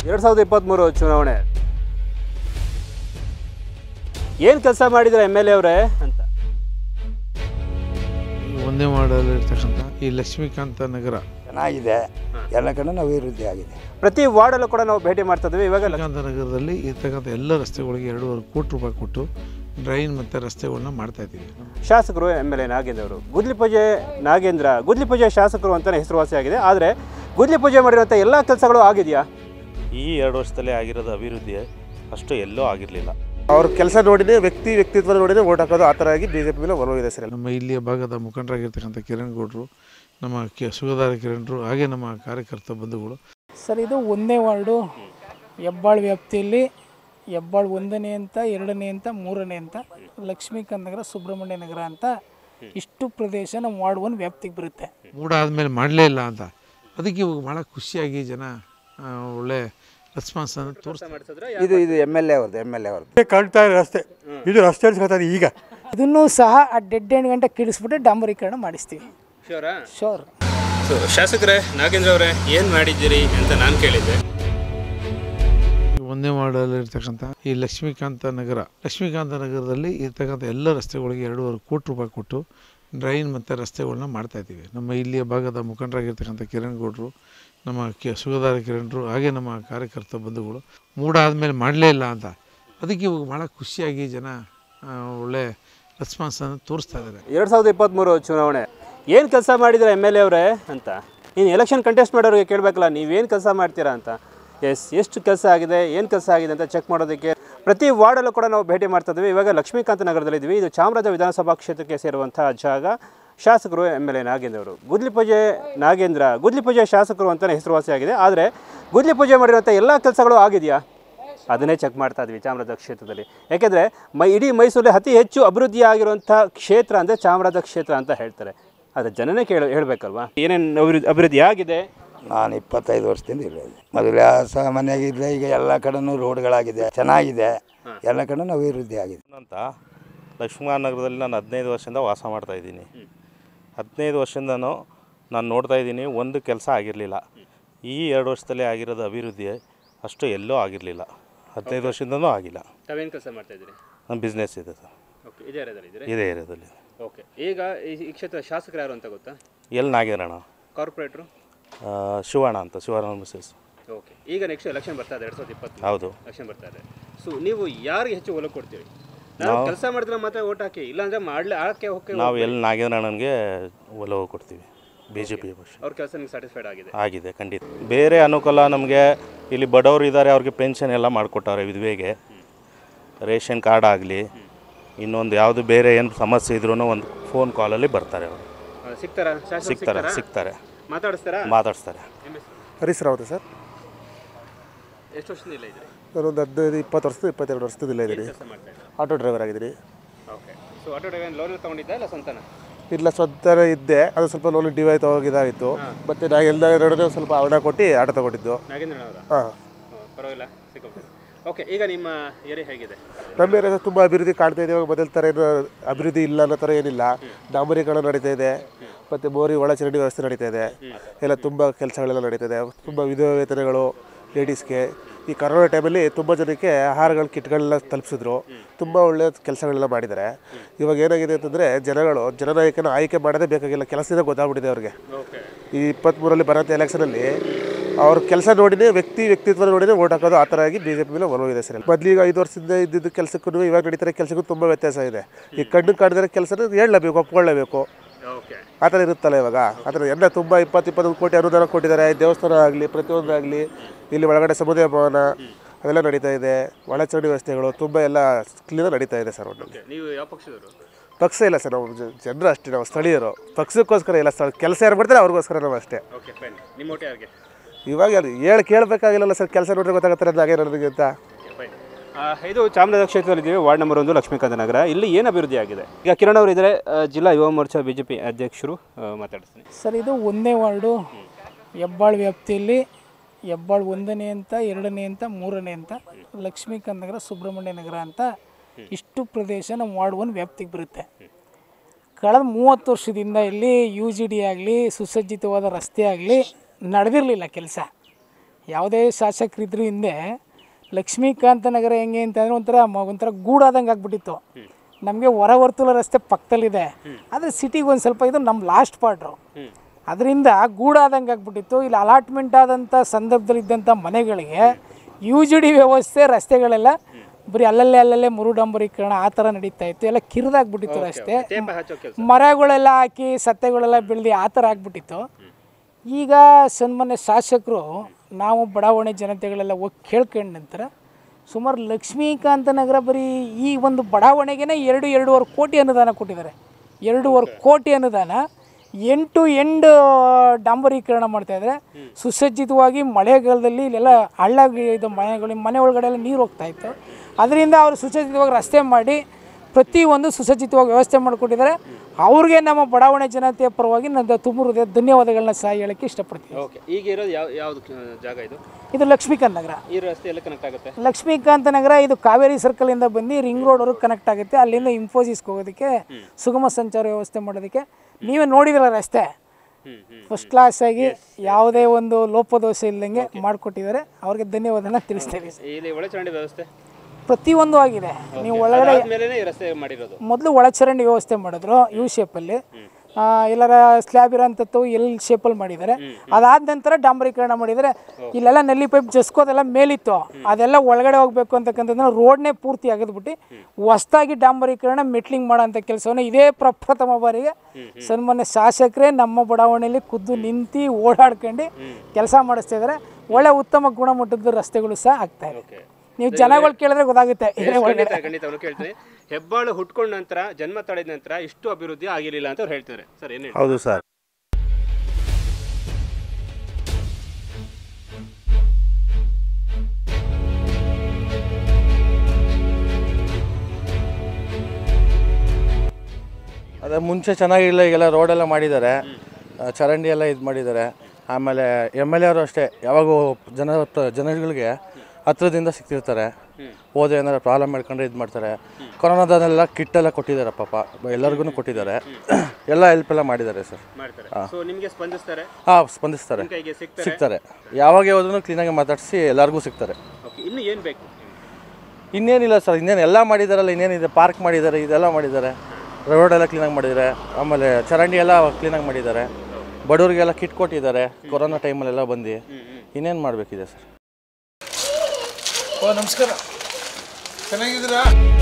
ಎರಡು ಸಾವಿರದ ಇಪ್ಪತ್ತ್ಮೂರು ಚುನಾವಣೆ ಏನು ಕೆಲಸ ಮಾಡಿದ್ರೆ ಎಮ್ ಎಲ್ ಎ ಅವರೇ ಅಂತ ಈ ಒಂದೇ ಮಾಡಲಿರ್ತಕ್ಕಂಥ ಈ ಲಕ್ಷ್ಮೀಕಾಂತ ನಗರ ಚೆನ್ನಾಗಿದೆ ಎಲ್ಲ ಕಡೆ ಅಭಿವೃದ್ಧಿ ಆಗಿದೆ ಪ್ರತಿ ವಾರ್ಡಲ್ಲೂ ಕೂಡ ನಾವು ಭೇಟಿ ಮಾಡ್ತಾ ಇದ್ದೀವಿ ಇವಾಗ ಲಕ್ಷ- ಲಕ್ಷ್ಮೀಕಾಂತ ನಗರದಲ್ಲಿ ಇರ್ತಕ್ಕಂಥ ಎಲ್ಲ ರಸ್ತೆಗಳಿಗೆ ಎರಡೂವರೆ ಕೋಟಿ ರೂಪಾಯಿ ಕೊಟ್ಟು ಡ್ರೈನ್ ಮತ್ತು ರಸ್ತೆಗಳನ್ನ ಮಾಡ್ತಾ ಇದ್ದೀವಿ ಶಾಸಕರು ಎಮ್ ಎಲ್ ಎ ನಾಗೇಂದ್ರ ಅವರು ಗುದ್ಲಿ ಪೂಜೆ ನಾಗೇಂದ್ರ ಗುದ್ಲಿ ಪೂಜೆ ಶಾಸಕರು ಅಂತಲೇ ಹೆಸರುವಾಸಿಯಾಗಿದೆ ಆದರೆ ಗುದ್ಲಿ ಪೂಜೆ ಮಾಡಿರುವಂಥ ಎಲ್ಲ ಕೆಲಸಗಳು ಆಗಿದೆಯಾ ಈ ಎರಡು ವರ್ಷದಲ್ಲಿ ಆಗಿರೋದು ಅಭಿವೃದ್ಧಿ ಅಷ್ಟು ಎಲ್ಲೂ ಆಗಿರಲಿಲ್ಲ ಅವ್ರ ಕೆಲಸ ನೋಡಿನೇ ವ್ಯಕ್ತಿ ವ್ಯಕ್ತಿತ್ವ ನೋಡಿನೇ ಓಟ್ ಹಾಕೋದು ಆ ಥರ ಆಗಿ ಬಿ ಜೆ ಪಿ ಮೇಲೆ ಒಲವು ಇದೆ ಸರ್ ನಮ್ಮ ಇಲ್ಲಿಯ ಭಾಗದ ಮುಖಂಡರಾಗಿರ್ತಕ್ಕಂಥ ಕಿರಣ್ ಗೌಡರು ನಮ್ಮ ಕೆ ಸುಗದಾರ ಕಿರಣ್ರು ಹಾಗೆ ನಮ್ಮ ಕಾರ್ಯಕರ್ತ ಬಂಧುಗಳು ಸರ್ ಇದು ಒಂದೇ ವಾರ್ಡು ಹೆಬ್ಬಾಳ್ ವ್ಯಾಪ್ತಿಯಲ್ಲಿ ಹೆಬ್ಬಾಳ್ ಒಂದನೇ ಅಂತ ಎರಡನೇ ಅಂತ ಮೂರನೇ ಅಂತ ಲಕ್ಷ್ಮೀಕಾಂತ್ ನಗರ ಸುಬ್ರಹ್ಮಣ್ಯ ನಗರ ಅಂತ ಇಷ್ಟು ಪ್ರದೇಶ ನಮ್ಮ ವಾರ್ಡ್ ಒನ್ ವ್ಯಾಪ್ತಿಗೆ ಬರುತ್ತೆ ಮೂಡ ಆದಮೇಲೆ ಮಾಡಲೇ ಇಲ್ಲ ಅಂತ ಅದಕ್ಕೆ ಇವಾಗ ಭಾಳ ಖುಷಿಯಾಗಿ ಜನ ಆ, ಒಳ್ಳೆ ರೆಸ್ಪಾನ್ಸನ್ನು ತೋರಿಸ್ತಾರೆ ಇದು ಇದು ಎಮ್ ಎಲ್ ಎ ಅವ್ರದ್ದು ಎಮ್ ಎಲ್ ಎ ಅವ್ರದ್ದು ಕಾಣ್ತಾ ಇದೆ ರಸ್ತೆ ಇದು ರಸ್ತೆ ಅನ್ಸ್ಕೊತಾರೆ ಈಗ ಇದನ್ನು ಸಹ ಆ ಡೆಡ್ ಎಂಡ್ ಗಂಟೆ ಕಿಳಿಸ್ಬಿಟ್ಟು ಡಾಂಬರೀಕರಣ ಮಾಡಿಸ್ತೀವಿ ಶೋರ್ ಶಾಸಕರೇ ನಾಗೇಂದ್ರ ಅವರೇ ಏನು ಮಾಡಿದ್ದೀರಿ ಅಂತ ನಾನು ಕೇಳಿದ್ದೆ ಈ ಒಂದೇ ಮಾಡಲಿರ್ತಕ್ಕಂಥ ಈ ಲಕ್ಷ್ಮೀಕಾಂತ ನಗರ ಲಕ್ಷ್ಮೀಕಾಂತ ನಗರದಲ್ಲಿ ಇರ್ತಕ್ಕಂಥ ಎಲ್ಲ ರಸ್ತೆಗಳಿಗೆ ಎರಡೂವರೆ ಕೋಟಿ ರೂಪಾಯಿ ಕೊಟ್ಟು ಡ್ರೈನ್ ಮತ್ತು ರಸ್ತೆಗಳನ್ನ ಮಾಡ್ತಾ ಇದ್ದೀವಿ ನಮ್ಮ ಇಲ್ಲಿಯ ಭಾಗದ ಮುಖಂಡರಾಗಿರ್ತಕ್ಕಂಥ ಕಿರಣ್ ಗೌಡರು ನಮ್ಮ ಕೆ ಸುಗದಾರ ಕಿರಣ್ರು ಹಾಗೆ ನಮ್ಮ ಕಾರ್ಯಕರ್ತ ಬಂಧುಗಳು ಮೂಡ ಆದಮೇಲೆ ಮಾಡಲೇ ಇಲ್ಲ ಅಂತ ಅದಕ್ಕೆ ಇವಾಗ ಭಾಳ ಖುಷಿಯಾಗಿ ಜನ ಆ, ಒಳ್ಳೆ ರೆಸ್ಪಾನ್ಸನ್ನು ತೋರಿಸ್ತಾ ಇದ್ದಾರೆ ಎರಡು ಸಾವಿರದ ಇಪ್ಪತ್ತ್ಮೂರು ಚುನಾವಣೆ ಏನು ಕೆಲಸ ಮಾಡಿದ್ರೆ ಎಮ್ ಎಲ್ ಎ ಅವರೇ ಅಂತ ನೀನು ಎಲೆಕ್ಷನ್ ಕಂಟೆಸ್ಟ್ ಮಾಡೋರಿಗೆ ಕೇಳಬೇಕಲ್ಲ ನೀವೇನು ಕೆಲಸ ಮಾಡ್ತೀರಾ ಅಂತ ಎಸ್ ಎಷ್ಟು ಕೆಲಸ ಆಗಿದೆ ಏನು ಕೆಲಸ ಆಗಿದೆ ಅಂತ ಚೆಕ್ ಮಾಡೋದಕ್ಕೆ ಪ್ರತಿ ವಾರ್ಡಲ್ಲೂ ಕೂಡ ನಾವು ಭೇಟಿ ಮಾಡ್ತಾ ಇದ್ದೀವಿ ಇವಾಗ ಲಕ್ಷ್ಮೀಕಾಂತ ನಗರದಲ್ಲಿದ್ದೀವಿ ಇದು ಚಾಮರಾಜ ವಿಧಾನಸಭಾ ಕ್ಷೇತ್ರಕ್ಕೆ ಸೇರುವಂಥ ಜಾಗ ಶಾಸಕರು ಎಮ್ ಎಲ್ ಎ ನಾಗೇಂದ್ರ ಅವರು ಗುದ್ಲಿ ಪೂಜೆ ನಾಗೇಂದ್ರ ಗುದ್ಲಿ ಪೂಜೆ ಶಾಸಕರು ಅಂತಲೇ ಹೆಸರುವಾಸಿಯಾಗಿದೆ ಆದರೆ ಗುದ್ಲಿ ಪೂಜೆ ಮಾಡಿರುವಂಥ ಎಲ್ಲ ಕೆಲಸಗಳು ಆಗಿದೆಯಾ ಅದನ್ನೇ ಚೆಕ್ ಮಾಡ್ತಾ ಇದ್ವಿ ಚಾಮರಾಜ ಕ್ಷೇತ್ರದಲ್ಲಿ ಯಾಕೆಂದರೆ ಮೈ ಇಡೀ ಮೈಸೂರಲ್ಲಿ ಅತಿ ಹೆಚ್ಚು ಅಭಿವೃದ್ಧಿ ಆಗಿರುವಂಥ ಕ್ಷೇತ್ರ ಅಂದರೆ ಚಾಮರಾಜ ಕ್ಷೇತ್ರ ಅಂತ ಹೇಳ್ತಾರೆ ಆದರೆ ಜನನೇ ಕೇಳ ಹೇಳಬೇಕಲ್ವಾ ಏನೇನು ಅಭಿವೃದ್ಧಿ ಅಭಿವೃದ್ಧಿ ಆಗಿದೆ ನಾನು ಇಪ್ಪತ್ತೈದು ವರ್ಷದಿಂದ ಇರೋದು ಮೊದಲು ಸಾಮಾನ್ಯವಾಗಿದ್ದರೆ ಈಗ ಎಲ್ಲ ಕಡೆನೂ ರೋಡ್ಗಳಾಗಿದೆ ಚೆನ್ನಾಗಿದೆ ಎಲ್ಲ ಕಡೆನೂ ಅಭಿವೃದ್ಧಿ ಆಗಿದೆ ಅಂತ ಲಕ್ಷ್ಮೀನಾರಾಯಣ ನಗರದಲ್ಲಿ ನಾನು ಹದಿನೈದು ವರ್ಷದಿಂದ ವಾಸ ಮಾಡ್ತಾ ಇದ್ದೀನಿ ಹದಿನೈದು ವರ್ಷದಿಂದನೂ ನಾನು ನೋಡ್ತಾ ಇದ್ದೀನಿ ಒಂದು ಕೆಲಸ ಆಗಿರಲಿಲ್ಲ ಈ ಎರಡು ವರ್ಷದಲ್ಲಿ ಆಗಿರೋದು ಅಭಿವೃದ್ಧಿ ಅಷ್ಟು ಎಲ್ಲೂ ಆಗಿರಲಿಲ್ಲ ಹದಿನೈದು ವರ್ಷದಿಂದನೂ ಆಗಿಲ್ಲ ತಾವೇನು ಕೆಲಸ ಮಾಡ್ತಾ ಇದ್ದೀರಿ ನಮ್ಮ ಬಿಸ್ನೆಸ್ ಇದೆ ಸರ್ ಓಕೆ ಇದೇ ಏರಿಯಾದಲ್ಲಿದ್ದೀರಿ ಇದೇ ಏರಿಯಾದಲ್ಲಿ ಓಕೆ ಈಗ ಈ ಕ್ಷೇತ್ರ ಶಾಸಕರು ಯಾರು ಅಂತ ಗೊತ್ತಾ ಎಲ್ಲಿ ನಾಗೇರಣ ಕಾರ್ಪೊರೇಟ್ರು ಶಿವಣ್ಣ ಅಂತ ಶಿವಣ್ಣ ಮಿಸಸ್ ಓಕೆ ಈಗ ನೆಕ್ಸ್ಟ್ ಎಲೆಕ್ಷನ್ ಬರ್ತಾ ಇದೆ ಎರಡು ಸಾವಿರದ ಇಪ್ಪತ್ತು ಹೌದು ಎಲೆಕ್ಷನ್ ಬರ್ತಾ ಇದೆ ಸೊ ನೀವು ಯಾರಿಗೆ ಹೆಚ್ಚು ಒಲವು ಕೊಡ್ತೀವಿ ನಾವು ಕೆಲಸ ಮಾಡಿದ್ರೆ ಮಾತ್ರ ಓಟ್ ಹಾಕಿ ಇಲ್ಲಾಂದ್ರೆ ಮಾಡ್ಲಿ ಆಕೆ ಹೋಗಿ ನಾವು ಎಲ್ಲಿ ನಾಗೇಂದ್ರಣ್ಣನಿಗೆ ಒಲವು ಕೊಡ್ತೀವಿ ಬಿ ಜೆ ಪಿ ಪಕ್ಷ ಅವ್ರ ಕೆಲಸ ನಿಮ್ಗೆ ಸ್ಯಾಟಿಸ್ಫೈಡ್ ಆಗಿದೆ ಆಗಿದೆ ಖಂಡಿತ ಬೇರೆ ಅನುಕೂಲ ನಮಗೆ ಇಲ್ಲಿ ಬಡವರು ಇದ್ದಾರೆ ಅವ್ರಿಗೆ ಪೆನ್ಷನ್ ಎಲ್ಲ ಮಾಡಿಕೊಟ್ಟವ್ರೆ ವಿಧವೆಗೆ ರೇಷನ್ ಕಾರ್ಡ್ ಆಗಲಿ ಇನ್ನೊಂದು ಯಾವುದು ಬೇರೆ ಏನು ಸಮಸ್ಯೆ ಇದ್ರೂ ಒಂದು ಫೋನ್ ಕಾಲಲ್ಲಿ ಬರ್ತಾರೆ ಅವರು ಆ, ಸಿಗ್ತಾರಾ ಶಾಸಕರು ಸಿಗ್ತಾರೆ ಸಿಗ್ತಾರಾ? ಸಿಗ್ತಾರೆ ಮಾತಾಡಿಸ್ತಾರಾ ಮಾತಾಡಿಸ್ತಾರೆ ಹರೀಶ್ ರಾವತ್ ಸರ್ ಎಷ್ಟು ವರ್ಷದಿಂದ ಇಲ್ಲ ಇದ್ರಿ ನಾನು ಒಂದು ಹದಿನೈದು ಇಪ್ಪತ್ತು ವರ್ಷದ ಇಪ್ಪತ್ತೆರಡು ವರ್ಷದಿಂದ ಇಲ್ಲೇ ಇದ್ದೀನಿ ಕೆಲಸ ಮಾಡ್ತಾ ಇದ್ದಾರೆ ಆಟೋ ಡ್ರೈವರ್ ಆಗಿದ್ದೀನಿ okay so auto driver loan ತೊಗೊಂಡಿದ್ದ ಇಲ್ಲ ಸ್ವಂತನ ಇಲ್ಲ ಸ್ವಂತನೇ ಇದ್ದೆ ಅದು ಸ್ವಲ್ಪ ಲೋನ್ ಡಿವೈ ತಗೋಗಿದಾಗಿತ್ತು ಮತ್ತು ನಾ ಎಲ್ಲ ಎರಡು ಸ್ವಲ್ಪ ಹಣ ಕೊಟ್ಟು ಆಟೋ ತಗೊಂಡಿದ್ದು ನಾಗೇಂದ್ರನವರ ಹಾಂ ಪರವಾಗಿಲ್ಲ ಸಿಕ್ಕೋಗ್ತದೆ ಓಕೆ ಈಗ ನಿಮ್ಮ ಏರಿಯಾ ಹೇಗಿದೆ ನಮ್ಮ ಏರಿಯಾದ ತುಂಬ ಅಭಿವೃದ್ಧಿ ಕಾಣ್ತಾ ಇದೆ ಇವಾಗ ಮೊದಲ ಥರ ಏನು ಅಭಿವೃದ್ಧಿ ಇಲ್ಲ ಅನ್ನೋ ಥರ ಏನಿಲ್ಲ ಡಾಂಬರೀಕರಣ ನಡೀತಾ ಇದೆ ಮತ್ತು ಬೋರಿ ಒಳಚರಂಡಿ ವ್ಯವಸ್ಥೆ ನಡೀತಾ ಇದೆ ಎಲ್ಲ ತುಂಬ ಕೆಲಸಗಳೆಲ್ಲ ನಡೀತಾ ಇದೆ ತುಂಬ ವಿಧವಾ ವೇತನಗಳು ಲೇಡೀಸ್ಗೆ ಈ ಕರೋನಾ ಟೈಮಲ್ಲಿ ತುಂಬ ಜನಕ್ಕೆ ಆಹಾರಗಳ ಕಿಟ್ಗಳನ್ನ ತಲುಪಿಸಿದ್ರು ತುಂಬ ಒಳ್ಳೆಯ ಕೆಲಸಗಳೆಲ್ಲ ಮಾಡಿದ್ದಾರೆ ಇವಾಗ ಏನಾಗಿದೆ ಅಂತಂದರೆ ಜನಗಳು ಜನನಾಯಕನ ಆಯ್ಕೆ ಮಾಡೋದೇ ಬೇಕಾಗಿಲ್ಲ ಕೆಲಸದಿಂದ ಗೊತ್ತಾಗ್ಬಿಟ್ಟಿದೆ ಅವ್ರಿಗೆ ಓಕೆ ಈ ಇಪ್ಪತ್ತ್ಮೂರಲ್ಲಿ ಬರೋಂಥ ಎಲೆಕ್ಷನಲ್ಲಿ ಅವ್ರ ಕೆಲಸ ನೋಡಿನೇ ವ್ಯಕ್ತಿ ವ್ಯಕ್ತಿತ್ವ ನೋಡಿನೇ ಓಟ್ ಹಾಕೋದು ಆ ಥರ ಆಗಿ ಬಿ ಜೆ ಪಿ ಮೇಲೆ ಒಲವು ಇದೆ ಸರ್ ಮೊದಲಿಗೆ ಐದು ವರ್ಷದಿಂದ ಇದ್ದಿದ್ದು ಕೆಲಸಕ್ಕೂ ಇವಾಗ ನಡೀತಾರೆ ಕೆಲಸಕ್ಕೂ ತುಂಬ ವ್ಯತ್ಯಾಸ ಇದೆ ಈ ಕಣ್ಣು ಕಾಣಿದ್ರೆ ಕೆಲಸನ ಹೇಳಲೇಬೇಕು ಒಪ್ಕೊಳ್ಳೇಬೇಕು ಓಕೆ ಆ ಥರ ಇರುತ್ತಲ್ಲ ಇವಾಗ ಆ ಥರ ಎಲ್ಲ ತುಂಬ ಇಪ್ಪತ್ತು ಇಪ್ಪತ್ತೊಂದು ಕೋಟಿ ಅನುದಾನ ಕೊಟ್ಟಿದ್ದಾರೆ ದೇವಸ್ಥಾನ ಆಗಲಿ ಪ್ರತಿಯೊಂದಾಗಲಿ ಇಲ್ಲಿ ಒಳಗಡೆ ಸಮುದಾಯ ಭವನ ಅದೆಲ್ಲ ನಡೀತಾ ಇದೆ ಒಳಚರಂಡಿ ವ್ಯವಸ್ಥೆಗಳು ತುಂಬ ಎಲ್ಲ ಕ್ಲೀನಾಗಿ ನಡೀತಾ ಇದೆ ಸರ್ ಒಟ್ಟಿಗೆ ನೀವು ಯಾವ ಪಕ್ಷದವರು ಪಕ್ಷ ಇಲ್ಲ ಸರ್ ನಾವು ಜ- ಜನರು ಅಷ್ಟೇ ನಾವು ಸ್ಥಳೀಯರು ಪಕ್ಷಕ್ಕೋಸ್ಕರ ಇಲ್ಲ ಸ್ಥಳ ಕೆಲಸ ಯಾರು ಮಾಡ್ತಾರೆ ಅವ್ರಿಗೋಸ್ಕರ ನಾವು ಅಷ್ಟೇ ಓಕೆ ಫೈನ್ ನಿಮ್ಮ ಓಟ್ ಯಾರಿಗೆ ಇವಾಗ ಅದು ಹೇಳಿ ಕೇಳಬೇಕಾಗಿಲ್ಲ ಸರ್ ಕೆಲಸ ನೋಡಿದ್ರೆ ಗೊತ್ತಾಗುತ್ತೆ ಹಾಗೆ ನನಗೆ ಅಂತ ಫೈನ್ ಇದು ಚಾಮರಾಜ ಕ್ಷೇತ್ರದಲ್ಲಿದ್ದೀವಿ ವಾರ್ಡ್ ನಂಬರ್ ಒಂದು ಲಕ್ಷ್ಮೀಕಾಂತ ನಗರ ಇಲ್ಲಿ ಏನು ಅಭಿವೃದ್ಧಿ ಆಗಿದೆ ಈಗ ಕಿರಣ್ ಅವರು ಇದ್ದಾರೆ ಆ, ಜಿಲ್ಲಾ ಯುವ ಮೋರ್ಚಾ ಬಿ ಜೆ ಪಿ ಅಧ್ಯಕ್ಷರು ಆ, ಮಾತಾಡ್ತೀನಿ ಸರ್ ಇದು ಒಂದೇ ವಾರ್ಡು ಹೆಬ್ಬಾಳ್ ವ್ಯಾಪ್ತಿಯಲ್ಲಿ ಹೆಬ್ಬಾಳ್ ಒಂದನೇ ಅಂತ ಎರಡನೇ ಅಂತ ಮೂರನೇ ಅಂತ ಲಕ್ಷ್ಮೀಕಾಂತ್ ನಗರ ಸುಬ್ರಹ್ಮಣ್ಯ ನಗರ ಅಂತ ಇಷ್ಟು ಪ್ರದೇಶ ನಮ್ಮ ವಾರ್ಡ್ ಒನ್ ವ್ಯಾಪ್ತಿಗೆ ಬರುತ್ತೆ ಕಳೆದ ಮೂವತ್ತು ವರ್ಷದಿಂದ ಇಲ್ಲಿ ಯು ಜಿ ಡಿ ಆಗಲಿ ಸುಸಜ್ಜಿತವಾದ ರಸ್ತೆ ಆಗಲಿ ನಡೆದಿರಲಿಲ್ಲ ಕೆಲಸ ಯಾವುದೇ ಶಾಸಕರಿದ್ರು ಹಿಂದೆ ಲಕ್ಷ್ಮೀಕಾಂತ ನಗರ ಹೆಂಗೆ ಅಂತಂದರೆ ಒಂಥರ ಮ- ಒಂಥರ ಗೂಡಾದಂಗೆ ಆಗ್ಬಿಟ್ಟಿತ್ತು ನಮಗೆ ಹೊರ ವರ್ತುಲ ರಸ್ತೆ ಪಕ್ಕದಲ್ಲಿದೆ ಆದರೆ ಸಿಟಿಗೆ ಒಂದು ಸ್ವಲ್ಪ ಇದು ನಮ್ಮ ಲಾಸ್ಟ್ ಪಾರ್ಟು ಅದರಿಂದ ಗೂಡಾದಂಗೆ ಆಗ್ಬಿಟ್ಟಿತ್ತು ಇಲ್ಲಿ ಅಲಾಟ್ಮೆಂಟ್ ಆದಂಥ ಸಂದರ್ಭದಲ್ಲಿದ್ದಂಥ ಮನೆಗಳಿಗೆ ಯು ಜಿ ಡಿ ವ್ಯವಸ್ಥೆ ರಸ್ತೆಗಳೆಲ್ಲ ಬರೀ ಅಲ್ಲಲ್ಲೇ ಅಲ್ಲಲ್ಲೇ ಮುರುಡಂಬರೀಕರಣ ಆ ಥರ ನಡೀತಾ ಇತ್ತು ಎಲ್ಲ ಕಿರಿದಾಗ್ಬಿಟ್ಟಿತ್ತು ರಸ್ತೆ ಟೇಪ ಹಚ್ಚೋ ಕೆಲಸ ಮರಗಳೆಲ್ಲ ಹಾಕಿ ಸತ್ತೆಗಳೆಲ್ಲ ಬೆಳೆದು ಆ ಥರ ಆಗ್ಬಿಟ್ಟಿತ್ತು ಈಗ ಸನ್ಮಾನ್ಯ ಶಾಸಕರು ನಾವು ಬಡಾವಣೆ ಜನತೆಗಳೆಲ್ಲ ಹೋಗಿ ಕೇಳ್ಕೊಂಡ ನಂತರ ಸುಮಾರು ಲಕ್ಷ್ಮೀಕಾಂತ ನಗರ ಬರೀ ಈ ಒಂದು ಬಡಾವಣೆಗೆ ಎರಡು ಎರಡೂವರೆ ಕೋಟಿ ಅನುದಾನ ಕೊಟ್ಟಿದ್ದಾರೆ ಎರಡೂವರೆ ಕೋಟಿ ಅನುದಾನ ಎಂಟು ಎಂಡ್ ಡಾಂಬರೀಕರಣ ಮಾಡ್ತಾ ಇದ್ದಾರೆ ಸುಸಜ್ಜಿತವಾಗಿ ಮಳೆಗಾಲದಲ್ಲಿ ಇಲ್ಲೆಲ್ಲ ಹಳ್ಳ ಇದು ಮನೆಗಳು ಮನೆ ಒಳಗಡೆ ಎಲ್ಲ ನೀರು ಹೋಗ್ತಾ ಇತ್ತು ಅದರಿಂದ ಅವರು ಸುಸಜ್ಜಿತವಾಗಿ ರಸ್ತೆ ಮಾಡಿ ಪ್ರತಿಯೊಂದು ಸುಸಜ್ಜಿತವಾಗಿ ವ್ಯವಸ್ಥೆ ಮಾಡಿಕೊಟ್ಟಿದ್ದಾರೆ ಅವ್ರಿಗೆ ನಮ್ಮ ಬಡಾವಣೆ ಜನತೆಯ ಪರವಾಗಿ ನನ್ನ ತುಂಬ ಹೃದಯ ಧನ್ಯವಾದಗಳನ್ನ ಸಹ ಹೇಳಕ್ಕೆ ಇಷ್ಟಪಡ್ತೀನಿ ಓಕೆ ಈಗ ಇರೋದು ಯಾವ ಯಾವ್ದು ಆ, ಜಾಗ ಇದು ಇದು ಲಕ್ಷ್ಮೀಕಾಂತ್ ನಗರ ಈ ರಸ್ತೆ ಎಲ್ಲ ಕನೆಕ್ಟ್ ಆಗುತ್ತೆ ಲಕ್ಷ್ಮೀಕಾಂತ ನಗರ ಇದು ಕಾವೇರಿ ಸರ್ಕಲಿಂದ ಬಂದು ರಿಂಗ್ ರೋಡ್ವರೆಗೆ ಕನೆಕ್ಟ್ ಆಗುತ್ತೆ ಅಲ್ಲಿಂದ ಇನ್ಫೋಸಿಸ್ಗೆ ಹೋಗೋದಕ್ಕೆ ಸುಗಮ ಸಂಚಾರ ವ್ಯವಸ್ಥೆ ಮಾಡೋದಕ್ಕೆ ನೀವೇ ನೋಡಿದಿರ ರಸ್ತೆ ಫಸ್ಟ್ ಕ್ಲಾಸ್ ಆಗಿ ಯಾವುದೇ ಒಂದು ಲೋಪದೋಷ ಇಲ್ಲದಂಗೆ ಮಾಡಿಕೊಟ್ಟಿದ್ದಾರೆ ಅವ್ರಿಗೆ ಧನ್ಯವಾದನ ತಿಳಿಸ್ತೇವೆ ಇಲ್ಲಿ ಒಳಚರಂಡಿ ವ್ಯವಸ್ಥೆ ಪ್ರತಿಯೊಂದು ಆಗಿದೆ ನೀವು ಒಳಗಡೆ ಆದ್ಮೇಲೆ ಈ ರಸ್ತೆ ಮಾಡಿರೋದು ಮೊದಲು ಒಳಚರಂಡಿ ವ್ಯವಸ್ಥೆ ಮಾಡಿದ್ರು ಯು ಶೇಪಲ್ಲಿ ಎಲ್ಲರ ಸ್ಲ್ಯಾಬ್ ಇರೋಂಥದ್ದು ಎಲ್ ಶೇಪಲ್ಲಿ ಮಾಡಿದ್ದಾರೆ ಅದಾದ ನಂತರ ಡಾಂಬರೀಕರಣ ಮಾಡಿದ್ದಾರೆ ಇಲ್ಲೆಲ್ಲ ನೆಲ್ಲಿ ಪೈಪ್ ಜಸ್ಕೋದೆಲ್ಲ ಮೇಲಿತ್ತು ಅದೆಲ್ಲ ಒಳಗಡೆ ಹೋಗ್ಬೇಕು ಅಂತಕ್ಕಂಥದ್ದನ್ನ ರೋಡ್ನೇ ಪೂರ್ತಿ ಅಗದ್ಬಿಟ್ಟು ಹೊಸ್ದಾಗಿ ಡಾಂಬರೀಕರಣ ಮೆಟ್ಲಿಂಗ್ ಮಾಡೋಂಥ ಕೆಲಸವನ್ನು ಇದೇ ಪ್ರಪ್ರಥಮ ಬಾರಿಗೆ ಸನ್ಮಾನ್ಯ ಶಾಸಕರೇ ನಮ್ಮ ಬಡಾವಣೆಯಲ್ಲಿ ಖುದ್ದು ನಿಂತು ಓಡಾಡ್ಕೊಂಡು ಕೆಲಸ ಮಾಡಿಸ್ತಾ ಇದ್ದಾರೆ ಒಳ್ಳೆ ಉತ್ತಮ ಗುಣಮಟ್ಟದ ರಸ್ತೆಗಳು ಸಹ ಆಗ್ತಾ ಇದೆ ನೀವು ಜನಗಳು ಕೇಳಿದ್ರೆ ಗೊತ್ತಾಗುತ್ತೆ ಇಲ್ಲೇ ಒಳಗಡೆ ಖಂಡಿತ ಖಂಡಿತ ಅವ್ನು ಕೇಳ್ತೀನಿ ಹೆಬ್ಬಾಳು ಹುಟ್ಕೊಂಡ ನಂತರ ಜನ್ಮ ತಳೆದ ನಂತರ ಇಷ್ಟು ಅಭಿವೃದ್ಧಿ ಆಗಿರಲಿಲ್ಲ ಅಂತ ಅವ್ರು ಹೇಳ್ತಾರೆ ಸರ್ ಏನು ಹೇಳಿ ಹೌದು ಸರ್ ಅದೇ ಮುಂಚೆ ಚೆನ್ನಾಗಿಲ್ಲ ಈಗೆಲ್ಲ ರೋಡೆಲ್ಲ ಮಾಡಿದ್ದಾರೆ ಆ, ಚರಂಡಿ ಎಲ್ಲ ಇದು ಮಾಡಿದ್ದಾರೆ ಆಮೇಲೆ ಎಮ್ ಎಲ್ ಎ ಅವರು ಅಷ್ಟೇ ಯಾವಾಗೂ ಜನ ಜನಗಳಿಗೆ ಹತ್ರದಿಂದ ಸಿಗ್ತಿರ್ತಾರೆ ಹೋದ್ರೆ ಏನಾದ್ರು ಪ್ರಾಬ್ಲಮ್ ಮಾಡ್ಕೊಂಡ್ರೆ ಇದು ಮಾಡ್ತಾರೆ ಕೊರೋನಾದಲ್ಲೆಲ್ಲ ಕಿಟ್ ಎಲ್ಲ ಕೊಟ್ಟಿದ್ದಾರೆ ಪಾಪ ಎಲ್ಲರಿಗೂ ಕೊಟ್ಟಿದ್ದಾರೆ ಎಲ್ಲ ಹೆಲ್ಪ್ ಎಲ್ಲ ಮಾಡಿದ್ದಾರೆ ಸರ್ ಮಾಡ್ತಾರೆ ಸೊ ನಿಮಗೆ ಸ್ಪಂದಿಸ್ತಾರೆ ಹಾಂ ಸ್ಪಂದಿಸ್ತಾರೆ ಕೈಗೆ ಸಿಗ್ತಾರೆ ಸಿಗ್ತಾರೆ ಯಾವಾಗ ಹೋದ್ರೂ ಕ್ಲೀನಾಗಿ ಮಾತಾಡಿಸಿ ಎಲ್ಲರಿಗೂ ಸಿಗ್ತಾರೆ ಓಕೆ ಇನ್ನು ಏನು ಬೇಕು ಇನ್ನೇನಿಲ್ಲ ಸರ್ ಇನ್ನೇನು ಎಲ್ಲ ಮಾಡಿದಾರಲ್ಲ ಇನ್ನೇನಿದೆ ಪಾರ್ಕ್ ಮಾಡಿದ್ದಾರೆ ಇದೆಲ್ಲ ಮಾಡಿದ್ದಾರೆ ರೋಡೆಲ್ಲ ಕ್ಲೀನಾಗಿ ಮಾಡಿದ್ದಾರೆ ಆಮೇಲೆ ಚರಂಡಿ ಎಲ್ಲ ಕ್ಲೀನಾಗಿ ಮಾಡಿದ್ದಾರೆ ಬಡವರಿಗೆಲ್ಲ ಕಿಟ್ ಕೊಟ್ಟಿದ್ದಾರೆ ಕೊರೋನಾ ಟೈಮಲ್ಲೆಲ್ಲ ಬಂದು ಇನ್ನೇನು ಮಾಡಬೇಕಿದೆ ಸರ್ ಓ ನಮಸ್ಕಾರ ಚೆನ್ನಾಗಿದ್ದೀರಾ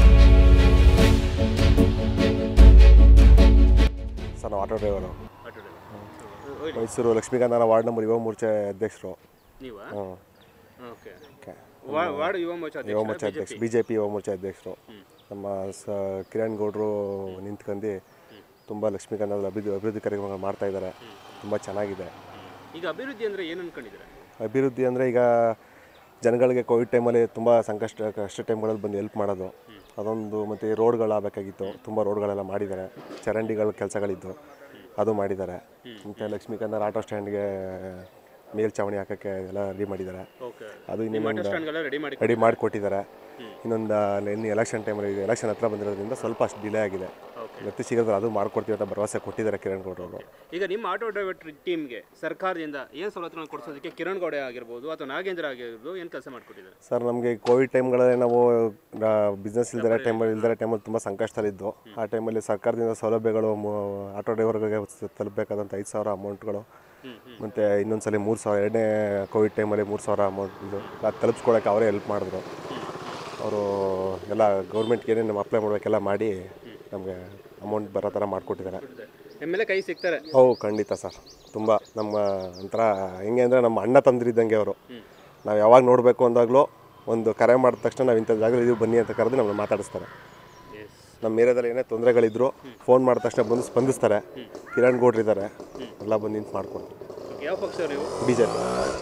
ಸರ್ ನಾವು ಆಟೋ ಡ್ರೈವರು ಮೈಸೂರು ಲಕ್ಷ್ಮೀಕಾಂತ ನಾನು ವಾರ್ಡ್ ನಂಬರ್ ಯುವ ಮೋರ್ಚೆ ಅಧ್ಯಕ್ಷರು ನೀವಾ ಹ್ಞೂ ಓಕೆ ಓಕೆ ವಾರ್ಡ್ ಯುವ ಮೋರ್ಚಾ ಯುವ ಅಧ್ಯಕ್ಷ ಮೋರ್ಚೆ ಅಧ್ಯಕ್ಷ ಬಿ ಜೆ ಪಿ ಯುವ ಮೋರ್ಚೆ ಅಧ್ಯಕ್ಷರು ನಮ್ಮ ಸ ಕಿರಣ್ ಗೌಡರು ನಿಂತ್ಕೊಂಡು ತುಂಬ ಲಕ್ಷ್ಮೀಕಾಂತ ಅಭಿವೃದ್ಧಿ ಅಭಿವೃದ್ಧಿ ಕಾರ್ಯಕ್ರಮಗಳು ಮಾಡ್ತಾ ಇದ್ದಾರೆ ತುಂಬ ಚೆನ್ನಾಗಿದೆ ಈಗ ಅಭಿವೃದ್ಧಿ ಅಂದ್ರೆ ಏನು ಅನ್ಕೊಂಡಿದ್ದೀರಾ ಅಭಿವೃದ್ಧಿ ಅಂದರೆ ಈಗ ಜನಗಳಿಗೆ ಕೋವಿಡ್ ಟೈಮಲ್ಲಿ ತುಂಬ ಸಂಕಷ್ಟ ಕಷ್ಟ ಟೈಮ್ಗಳಲ್ಲಿ ಬಂದು ಹೆಲ್ಪ್ ಮಾಡೋದು ಅದೊಂದು ಮತ್ತು ರೋಡ್ಗಳಾಗಬೇಕಾಗಿತ್ತು ತುಂಬ ರೋಡ್ಗಳೆಲ್ಲ ಮಾಡಿದ್ದಾರೆ ಚರಂಡಿಗಳ ಕೆಲಸಗಳಿದ್ದು ಅದು ಮಾಡಿದ್ದಾರೆ ಮತ್ತು ಲಕ್ಷ್ಮೀಕಾಂತ ಆಟೋ ಸ್ಟ್ಯಾಂಡ್ಗೆ ಮೇಲ್ಛಾವಣಿ ಹಾಕೋಕ್ಕೆ ಎಲ್ಲ ರೆಡಿ ಮಾಡಿದ್ದಾರೆ ಓಕೆ ಅದು ಇನ್ನೊಂದು ಸ್ಟ್ಯಾಂಡ್ಗೆಲ್ಲ ರೆಡಿ ಮಾಡಿ ರೆಡಿ ಮಾಡಿಕೊಟ್ಟಿದ್ದಾರೆ ಇನ್ನೊಂದು ಇನ್ನು ಎಲೆಕ್ಷನ್ ಟೈಮಲ್ಲಿ ಇದೆ ಎಲೆಕ್ಷನ್ ಹತ್ರ ಬಂದಿರೋದ್ರಿಂದ ಸ್ವಲ್ಪ ಅಷ್ಟು ಡಿಲೇ ಆಗಿದೆ ಮತ್ತೆ ಶೀಘ್ರದಲ್ಲಿ ಅದು ಮಾಡ್ಕೊಡ್ತೀವಿ ಅಂತ ಭರವಸೆ ಕೊಟ್ಟಿದ್ದಾರೆ ಕಿರಣ್ ಗೌಡರು ಈಗ ನಿಮ್ಮ ಆಟೋ ಡ್ರೈವರ್ ಟೀಮ್ಗೆ ಸರ್ಕಾರದಿಂದ ಏನು ಸವಲತ್ತುಗಳನ್ನು ಕೊಡಿಸೋದಕ್ಕೆ ಕಿರಣ್ ಗೌಡ ಆಗಿರ್ಬೋದು ಅಥವಾ ನಾಗೇಂದ್ರ ಆಗಿರ್ಬೋದು ಏನು ಕೆಲಸ ಮಾಡಿಕೊಟ್ಟಿದ್ದಾರೆ ಸರ್ ನಮಗೆ ಕೋವಿಡ್ ಟೈಮ್ಗಳಲ್ಲಿ ನಾವು ಬಿಸ್ನೆಸ್ ಇಲ್ದಿರೋ ಟೈಮಲ್ಲಿ ಇಲ್ದಿರೋ ಟೈಮಲ್ಲಿ ತುಂಬ ಸಂಕಷ್ಟದಲ್ಲಿದ್ದು ಆ ಟೈಮಲ್ಲಿ ಸರ್ಕಾರದಿಂದ ಸೌಲಭ್ಯಗಳು ಮು- ಆಟೋ ಡ್ರೈವರ್ಗಳಿಗೆ ತಲುಪಬೇಕಾದಂಥ ಐದು ಸಾವಿರ ಅಮೌಂಟ್ಗಳು ಮತ್ತು ಇನ್ನೊಂದು ಸಲ ಮೂರು ಸಾವಿರ ಎರಡನೇ ಕೋವಿಡ್ ಟೈಮಲ್ಲಿ ಮೂರು ಸಾವಿರ ಅಮೌಂಟ್ ಇದು ಅದು ತಲುಪಿಸ್ಕೊಳಕ್ಕೆ ಅವರೇ ಹೆಲ್ಪ್ ಮಾಡಿದ್ರು ಅವರು ಎಲ್ಲ ಗೌರ್ಮೆಂಟ್ಗೆ ಏನೇನು ಅಪ್ಲೈ ಮಾಡಬೇಕೆಲ್ಲ ಮಾಡಿ ನಮಗೆ ಅಮೌಂಟ್ ಬರೋ ಥರ ಮಾಡಿಕೊಟ್ಟಿದ್ದಾರೆ ಎಮ್ ಎಲ್ ಎ ಕೈ ಸಿಗ್ತಾರೆ ಹೌ ಖಂಡಿತ ಸರ್ ತುಂಬ ನಮ್ಮ ಒಂಥರ ಹೆಂಗೆ ಅಂದರೆ ನಮ್ಮ ಅಣ್ಣ ತಂದಿರಿದ್ದಂಗೆ ಅವರು ನಾವು ಯಾವಾಗ ನೋಡಬೇಕು ಅಂದಾಗಲೂ ಒಂದು ಕರೆ ಮಾಡಿದ ತಕ್ಷಣ ನಾವು ಇಂಥ ಜಾಗದಲ್ಲಿ ಇದು ಬನ್ನಿ ಅಂತ ಕರೆದು ನಮ್ಮನ್ನು ಮಾತಾಡಿಸ್ತಾರೆ ನಮ್ಮ ಏರಿಯಾದಲ್ಲಿ ಏನೇ ತೊಂದರೆಗಳಿದ್ರು ಫೋನ್ ಮಾಡಿದ ತಕ್ಷಣ ಬಂದು ಸ್ಪಂದಿಸ್ತಾರೆ ಕಿರಣ್ ಗೌಡ್ರು ಇದ್ದಾರೆ ಎಲ್ಲ ಬಂದು ನಿಂತು ಮಾಡ್ಕೊಡ್ತಾರೆ Okay, ಯಾವ ಪಕ್ಷ ನೀವು ಬಿ ಜೆ ಪಿ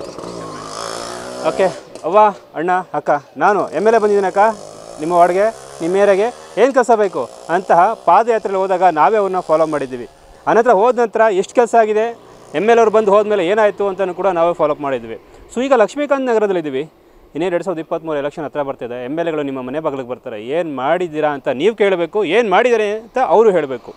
ಓಕೆ ಅವ್ವ ಅಣ್ಣ ಅಕ್ಕ ನಾನು ಎಮ್ ಎಲ್ ಎ ಬಂದಿದ್ದೀನಿ ಅಕ್ಕ ನಿಮ್ಮ ವಾರ್ಡ್ಗೆ ನಿಮ್ಮ ಏರಿಯಾಗೆ ಏನು ಕೆಲಸ ಬೇಕು ಅಂತಹ ಪಾದಯಾತ್ರೆಯಲ್ಲಿ ಹೋದಾಗ ನಾವೇ ಅವ್ರನ್ನ ಫಾಲೋ ಮಾಡಿದ್ದೀವಿ ಅನಂತರ ಹೋದ ನಂತರ ಎಷ್ಟು ಕೆಲಸ ಆಗಿದೆ ಎಮ್ ಎಲ್ ಅವ್ರು ಬಂದು ಹೋದ್ಮೇಲೆ ಏನಾಯಿತು ಅಂತಲೂ ಕೂಡ ನಾವೇ ಫಾಲೋ ಅಪ್ ಮಾಡಿದ್ವಿ ಸೊ ಈಗ ಲಕ್ಷ್ಮೀಕಾಂತ್ ನಗರದಲ್ಲಿದ್ದೀವಿ ಇನ್ನೇನು ಎರಡು ಸಾವಿರದ ಇಪ್ಪತ್ತ್ಮೂರು ಎಲೆಕ್ಷನ್ ಹತ್ರ ಬರ್ತಿದೆ ಎಮ್ ಎಲ್ ಎಗಳು ನಿಮ್ಮ ಮನೆ ಬಾಗಿಲಿಗೆ ಬರ್ತಾರೆ ಏನು ಮಾಡಿದ್ದೀರಾ ಅಂತ ನೀವು ಕೇಳಬೇಕು ಏನು ಮಾಡಿದ್ದಾರೆ ಅಂತ ಅವರು ಹೇಳಬೇಕು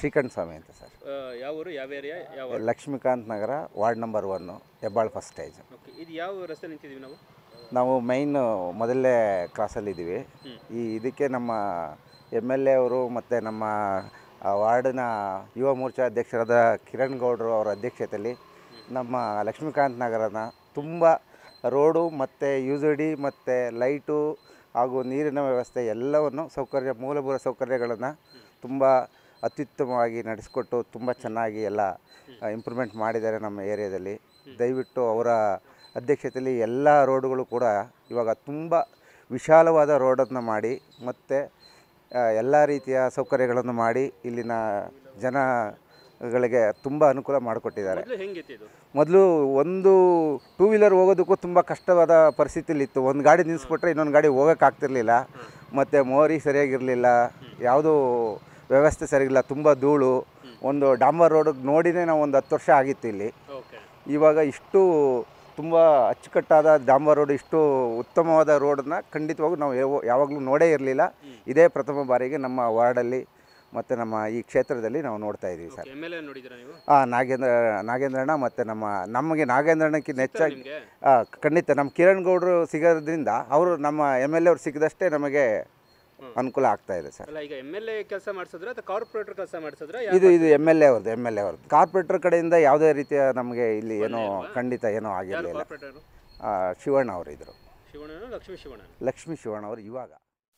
ಶ್ರೀಕಂಠ ಸ್ವಾಮಿ ಅಂತ ಸರ್ ಯಾವ ಊರು ಯಾವ ಏರಿಯಾ ಯಾವ Lakshmikanth Nagar ward number one Hebbal first stage okay ಇದು ಯಾವ ರಸ್ತೆ ನಿಂತಿದ್ದೀವಿ ನಾವು ನಾವು ಮೈನ್ ಮೊದಲನೇ ಕ್ಲಾಸಲ್ಲಿದ್ದೀವಿ ಈ ಇದಕ್ಕೆ ನಮ್ಮ ಎಮ್ ಎಲ್ ಎ ಅವರು ಮತ್ತು ನಮ್ಮ ಆ, ವಾರ್ಡಿನ ಯುವ ಮೋರ್ಚಾ ಅಧ್ಯಕ್ಷರಾದ ಕಿರಣ್ ಗೌಡರು ಅವರ ಅಧ್ಯಕ್ಷತೆಯಲ್ಲಿ ನಮ್ಮ ಲಕ್ಷ್ಮೀಕಾಂತ್ ನಗರನ ತುಂಬ ರೋಡು ಮತ್ತು ಡಿ ಮತ್ತು ಲೈಟು ಹಾಗೂ ನೀರಿನ ವ್ಯವಸ್ಥೆ ಎಲ್ಲವನ್ನು ಸೌಕರ್ಯ ಮೂಲಭೂತ ಸೌಕರ್ಯಗಳನ್ನು ತುಂಬ ಅತ್ಯುತ್ತಮವಾಗಿ ನಡೆಸಿಕೊಟ್ಟು ತುಂಬ ಚೆನ್ನಾಗಿ ಎಲ್ಲ ಇಂಪ್ರೂವ್ಮೆಂಟ್ ಮಾಡಿದ್ದಾರೆ ನಮ್ಮ ಏರಿಯಾದಲ್ಲಿ ದಯವಿಟ್ಟು ಅವರ ಅಧ್ಯಕ್ಷತೆಯಲ್ಲಿ ಎಲ್ಲ ರೋಡುಗಳು ಕೂಡ ಇವಾಗ ತುಂಬ ವಿಶಾಲವಾದ ರೋಡನ್ನು ಮಾಡಿ ಮತ್ತು ಎಲ್ಲ ರೀತಿಯ ಸೌಕರ್ಯಗಳನ್ನು ಮಾಡಿ ಇಲ್ಲಿನ ಜನಗಳಿಗೆ ತುಂಬ ಅನುಕೂಲ ಮಾಡಿಕೊಟ್ಟಿದ್ದಾರೆ ಮೊದಲು ಹೆಂಗಿತ್ತು ಇದು ಮೊದಲು ಒಂದು ಟೂ ವೀಲರ್ ಹೋಗೋದಕ್ಕೂ ತುಂಬ ಕಷ್ಟವಾದ ಪರಿಸ್ಥಿತಿಲಿತ್ತು ಒಂದು ಗಾಡಿ ನಿಲ್ಲಿಸ್ಬಿಟ್ರೆ ಇನ್ನೊಂದು ಗಾಡಿ ಹೋಗೋಕ್ಕಾಗ್ತಿರ್ಲಿಲ್ಲ ಮತ್ತು ಮೋರಿ ಸರಿಯಾಗಿರಲಿಲ್ಲ ಯಾವುದೂ ವ್ಯವಸ್ಥೆ ಸರಿಯಿಲ್ಲ ತುಂಬ ಧೂಳು ಒಂದು ಡಾಂಬರ್ ರೋಡಿಗೆ ನೋಡಿನೇ ನಾವು ಒಂದು ಹತ್ತು ವರ್ಷ ಆಗಿತ್ತು ಇಲ್ಲಿ ಓಕೆ ಇವಾಗ ಇಷ್ಟು ತುಂಬ ಅಚ್ಚುಕಟ್ಟಾದ ಡಾಂಬರ್ ರೋಡ್ ಇಷ್ಟು ಉತ್ತಮವಾದ ರೋಡನ್ನ ಖಂಡಿತವಾಗೂ ನಾವು ಯಾವ- ಯಾವಾಗಲೂ ನೋಡೇ ಇರಲಿಲ್ಲ ಇದೇ ಪ್ರಥಮ ಬಾರಿಗೆ ನಮ್ಮ ವಾರ್ಡಲ್ಲಿ ಮತ್ತು ನಮ್ಮ ಈ ಕ್ಷೇತ್ರದಲ್ಲಿ ನಾವು ನೋಡ್ತಾ ಇದ್ದೀವಿ ಸರ್ ಎಮ್ ಎಲ್ ಎ ನೋಡಿದ್ದೀರಾ ನೀವು ಹಾಂ ನಾಗೇಂದ್ರ ನಾಗೇಂದ್ರಣ್ಣ ಮತ್ತು ನಮ್ಮ ನಮಗೆ ನಾಗೇಂದ್ರಣ್ಣಕ್ಕಿಂತ ಹೆಚ್ಚಾಗಿ ನಿಮಗೆ ಆ, ಖಂಡಿತ ನಮ್ಮ ಕಿರಣ್ ಗೌಡರು ಸಿಗೋದ್ರಿಂದ ಅವರು ನಮ್ಮ ಎಮ್ ಎಲ್ ಎ ಅವ್ರು ಸಿಕ್ಕಿದಷ್ಟೇ ನಮಗೆ ಅನುಕೂಲ ಆಗ್ತಾ ಇದೆ ಸರ್ ಅಲ್ಲ ಈಗ ಎಮ್ ಎಲ್ ಎ ಕೆಲಸ ಮಾಡಿಸಿದ್ರೆ ಅಥವಾ ಕಾರ್ಪೊರೇಟರ್ ಕೆಲಸ ಮಾಡಿಸಿದ್ರೆ ಇದು ಇದು ಎಮ್ ಎಲ್ ಎ ಅವ್ರದ್ದು ಎಮ್ ಎಲ್ ಎ ಅವ್ರದ್ದು ಕಾರ್ಪೊರೇಟರ್ ಕಡೆಯಿಂದ ಯಾವುದೇ ರೀತಿಯ ನಮಗೆ ಇಲ್ಲಿ ಏನೋ ಖಂಡಿತ ಏನೋ ಆಗಿರಲಿಲ್ಲ ಕಾರ್ಪೊರೇಟರು ಶಿವಣ್ಣ ಅವರು ಇದ್ದರು ಶಿವಣ್ಣನ ಲಕ್ಷ್ಮೀ ಶಿವಣ್ಣ ಲಕ್ಷ್ಮೀ ಶಿವಣ್ಣ ಅವರು ಇವಾಗ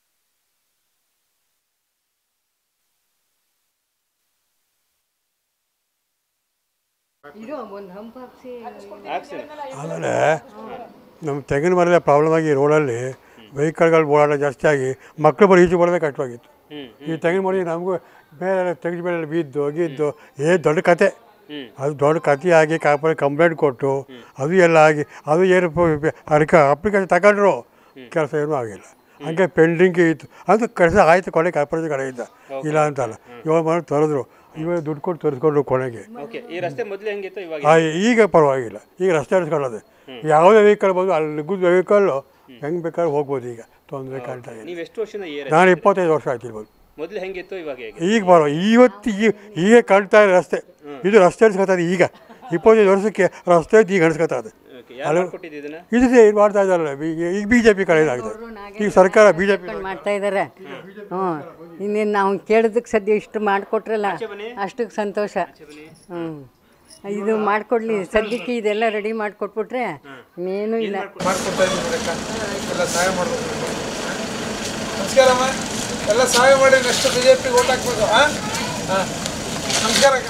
ಆಮೇಲೆ ನಮ್ಮ ತೆಂಗಿನ ಮರದ ಪ್ರಾಬ್ಲಮ್ ಆಗಿ ರೋಡಲ್ಲಿ ವೆಹಿಕಲ್ಗಳು ಓಡಾಟ ಜಾಸ್ತಿ ಆಗಿ ಮಕ್ಕಳು ಬರೀ ಈಚೆ ಬರೋದೇ ಕಷ್ಟವಾಗಿತ್ತು ಈ ತೆಂಗಿನ ಮರ ನಮಗೂ ಮೇಲೆ ತೆಂಗಿನ ಮೇಲೆ ಬಿದ್ದು ಗಿದ್ದು ಏ ದೊಡ್ಡ ಕತೆ ಅದು ದೊಡ್ಡ ಕತೆ ಆಗಿ ಕಾಪಲ್ಲಿ ಕಂಪ್ಲೇಂಟ್ ಕೊಟ್ಟು ಅದು ಎಲ್ಲ ಆಗಿ ಅದು ಏನು ಪ- ಅದಕ್ಕೆ ಅಪ್ಲಿಕೇಶನ್ ತಗೊಂಡ್ರು ಕೆಲಸ ಏನೂ ಆಗಿಲ್ಲ ಹಂಗೆ ಪೆಂಡಿಂಗ್ ಇತ್ತು ಅದು ಕೆಲಸ ಆಯಿತು ಕೊನೆ ಕಾರ್ಪೊರೇಷನ್ ಕಡೆಯಿಂದ ಇಲ್ಲ ಅಂತಲ್ಲ ಇವಾಗ ಮಾಡಿ ತೊರೆದ್ರು ಇವಾಗ ದುಡ್ಡು ಕೊಟ್ಟು ತರಿಸ್ಕೊಂಡ್ರು ಕೊನೆಗೆ ಓಕೆ ಈ ರಸ್ತೆ ಮೊದಲು ಹೆಂಗಿತ್ತು ಇವಾಗ ಆ, ಈಗ ಪರವಾಗಿಲ್ಲ ಈಗ ರಸ್ತೆ ಹರಿಸ್ಕೊಳ್ಳೋದು ಯಾವುದೇ ವೆಹಿಕಲ್ ಬಂದು ಅಲ್ಲಿ ಗುಡ್ ವೆಹಿಕಲ್ಲು ಹೆಂಗೆ ಬೇಕಾದ್ರೂ ಹೋಗ್ಬೋದು ಈಗ ತೊಂದರೆ ಕಾಣ್ತಾ ಇದೆ ನೀವು ಎಷ್ಟು ವರ್ಷದಿಂದ ಈ ನಾನು ಇಪ್ಪತ್ತೈದು ವರ್ಷ ಆಯ್ತಿರ್ಬೋದು ಮೊದಲು ಹೆಂಗಿತ್ತು ಇವಾಗ ಹೇಗೆ ಈಗ ಬರೋ ಇವತ್ತು ಈ ಈಗ ಕಾಣ್ತಾ ಇದೆ ರಸ್ತೆ ಇದು ರಸ್ತೆ ಅನ್ಸ್ಕೊತಾ ಇದೆ ಈಗ ಇಪ್ಪತ್ತೈದು ವರ್ಷಕ್ಕೆ ರಸ್ತೆ ಈಗ ಅನ್ಸ್ಕೊತಾ ಇದೆ ಓಕೆ ಯಾರು ಕೊಟ್ಟಿದ್ದು ಇದನ್ನ ಇದು ಇದು ಮಾಡ್ತಾ ಇದ್ದಾರಲ್ಲ ಬಿ- ಈಗ ಬಿ ಜೆ ಪಿ ಕಡೆಯಿಂದ ಆಗಿದೆ ಈಗ ಸರ್ಕಾರ ಬಿ ಜೆ ಪಿ ಮಾಡ್ತಾ ಇದ್ದಾರೆ ಹ್ಞೂ ಇನ್ನೇನು ನಾವು ಕೇಳಿದಕ್ಕೆ ಸದ್ಯ ಇಷ್ಟು ಮಾಡಿಕೊಟ್ರಲ್ಲ ಅಷ್ಟಕ್ಕೆ ಸಂತೋಷ ಹ್ಞೂ ಇದು ಮಾಡಿಕೊಡ್ಲಿ ಸದ್ಯಕ್ಕೆ ಇದೆಲ್ಲ ರೆಡಿ ಮಾಡಿಕೊಟ್ಬಿಟ್ರೆ ಇನ್ನೇನು ಇಲ್ಲ ಮಾಡ್ಕೊಡ್ತಾ ಇದ್ದೀವಿ ಎಲ್ಲ ಸಹಾಯ ಮಾಡಬೇಕು ನಮಸ್ಕಾರಮ್ಮ ಎಲ್ಲ ಸಹಾಯ ಮಾಡಿ ನೆಕ್ಸ್ಟ್ ಬಿ ಜೆ ಪಿಗೆ ಓಟ್ ಹಾಕ್ಬೇಕು ಹಾಂ ಹಾಂ ನಮಸ್ಕಾರ ಅಕ್ಕ.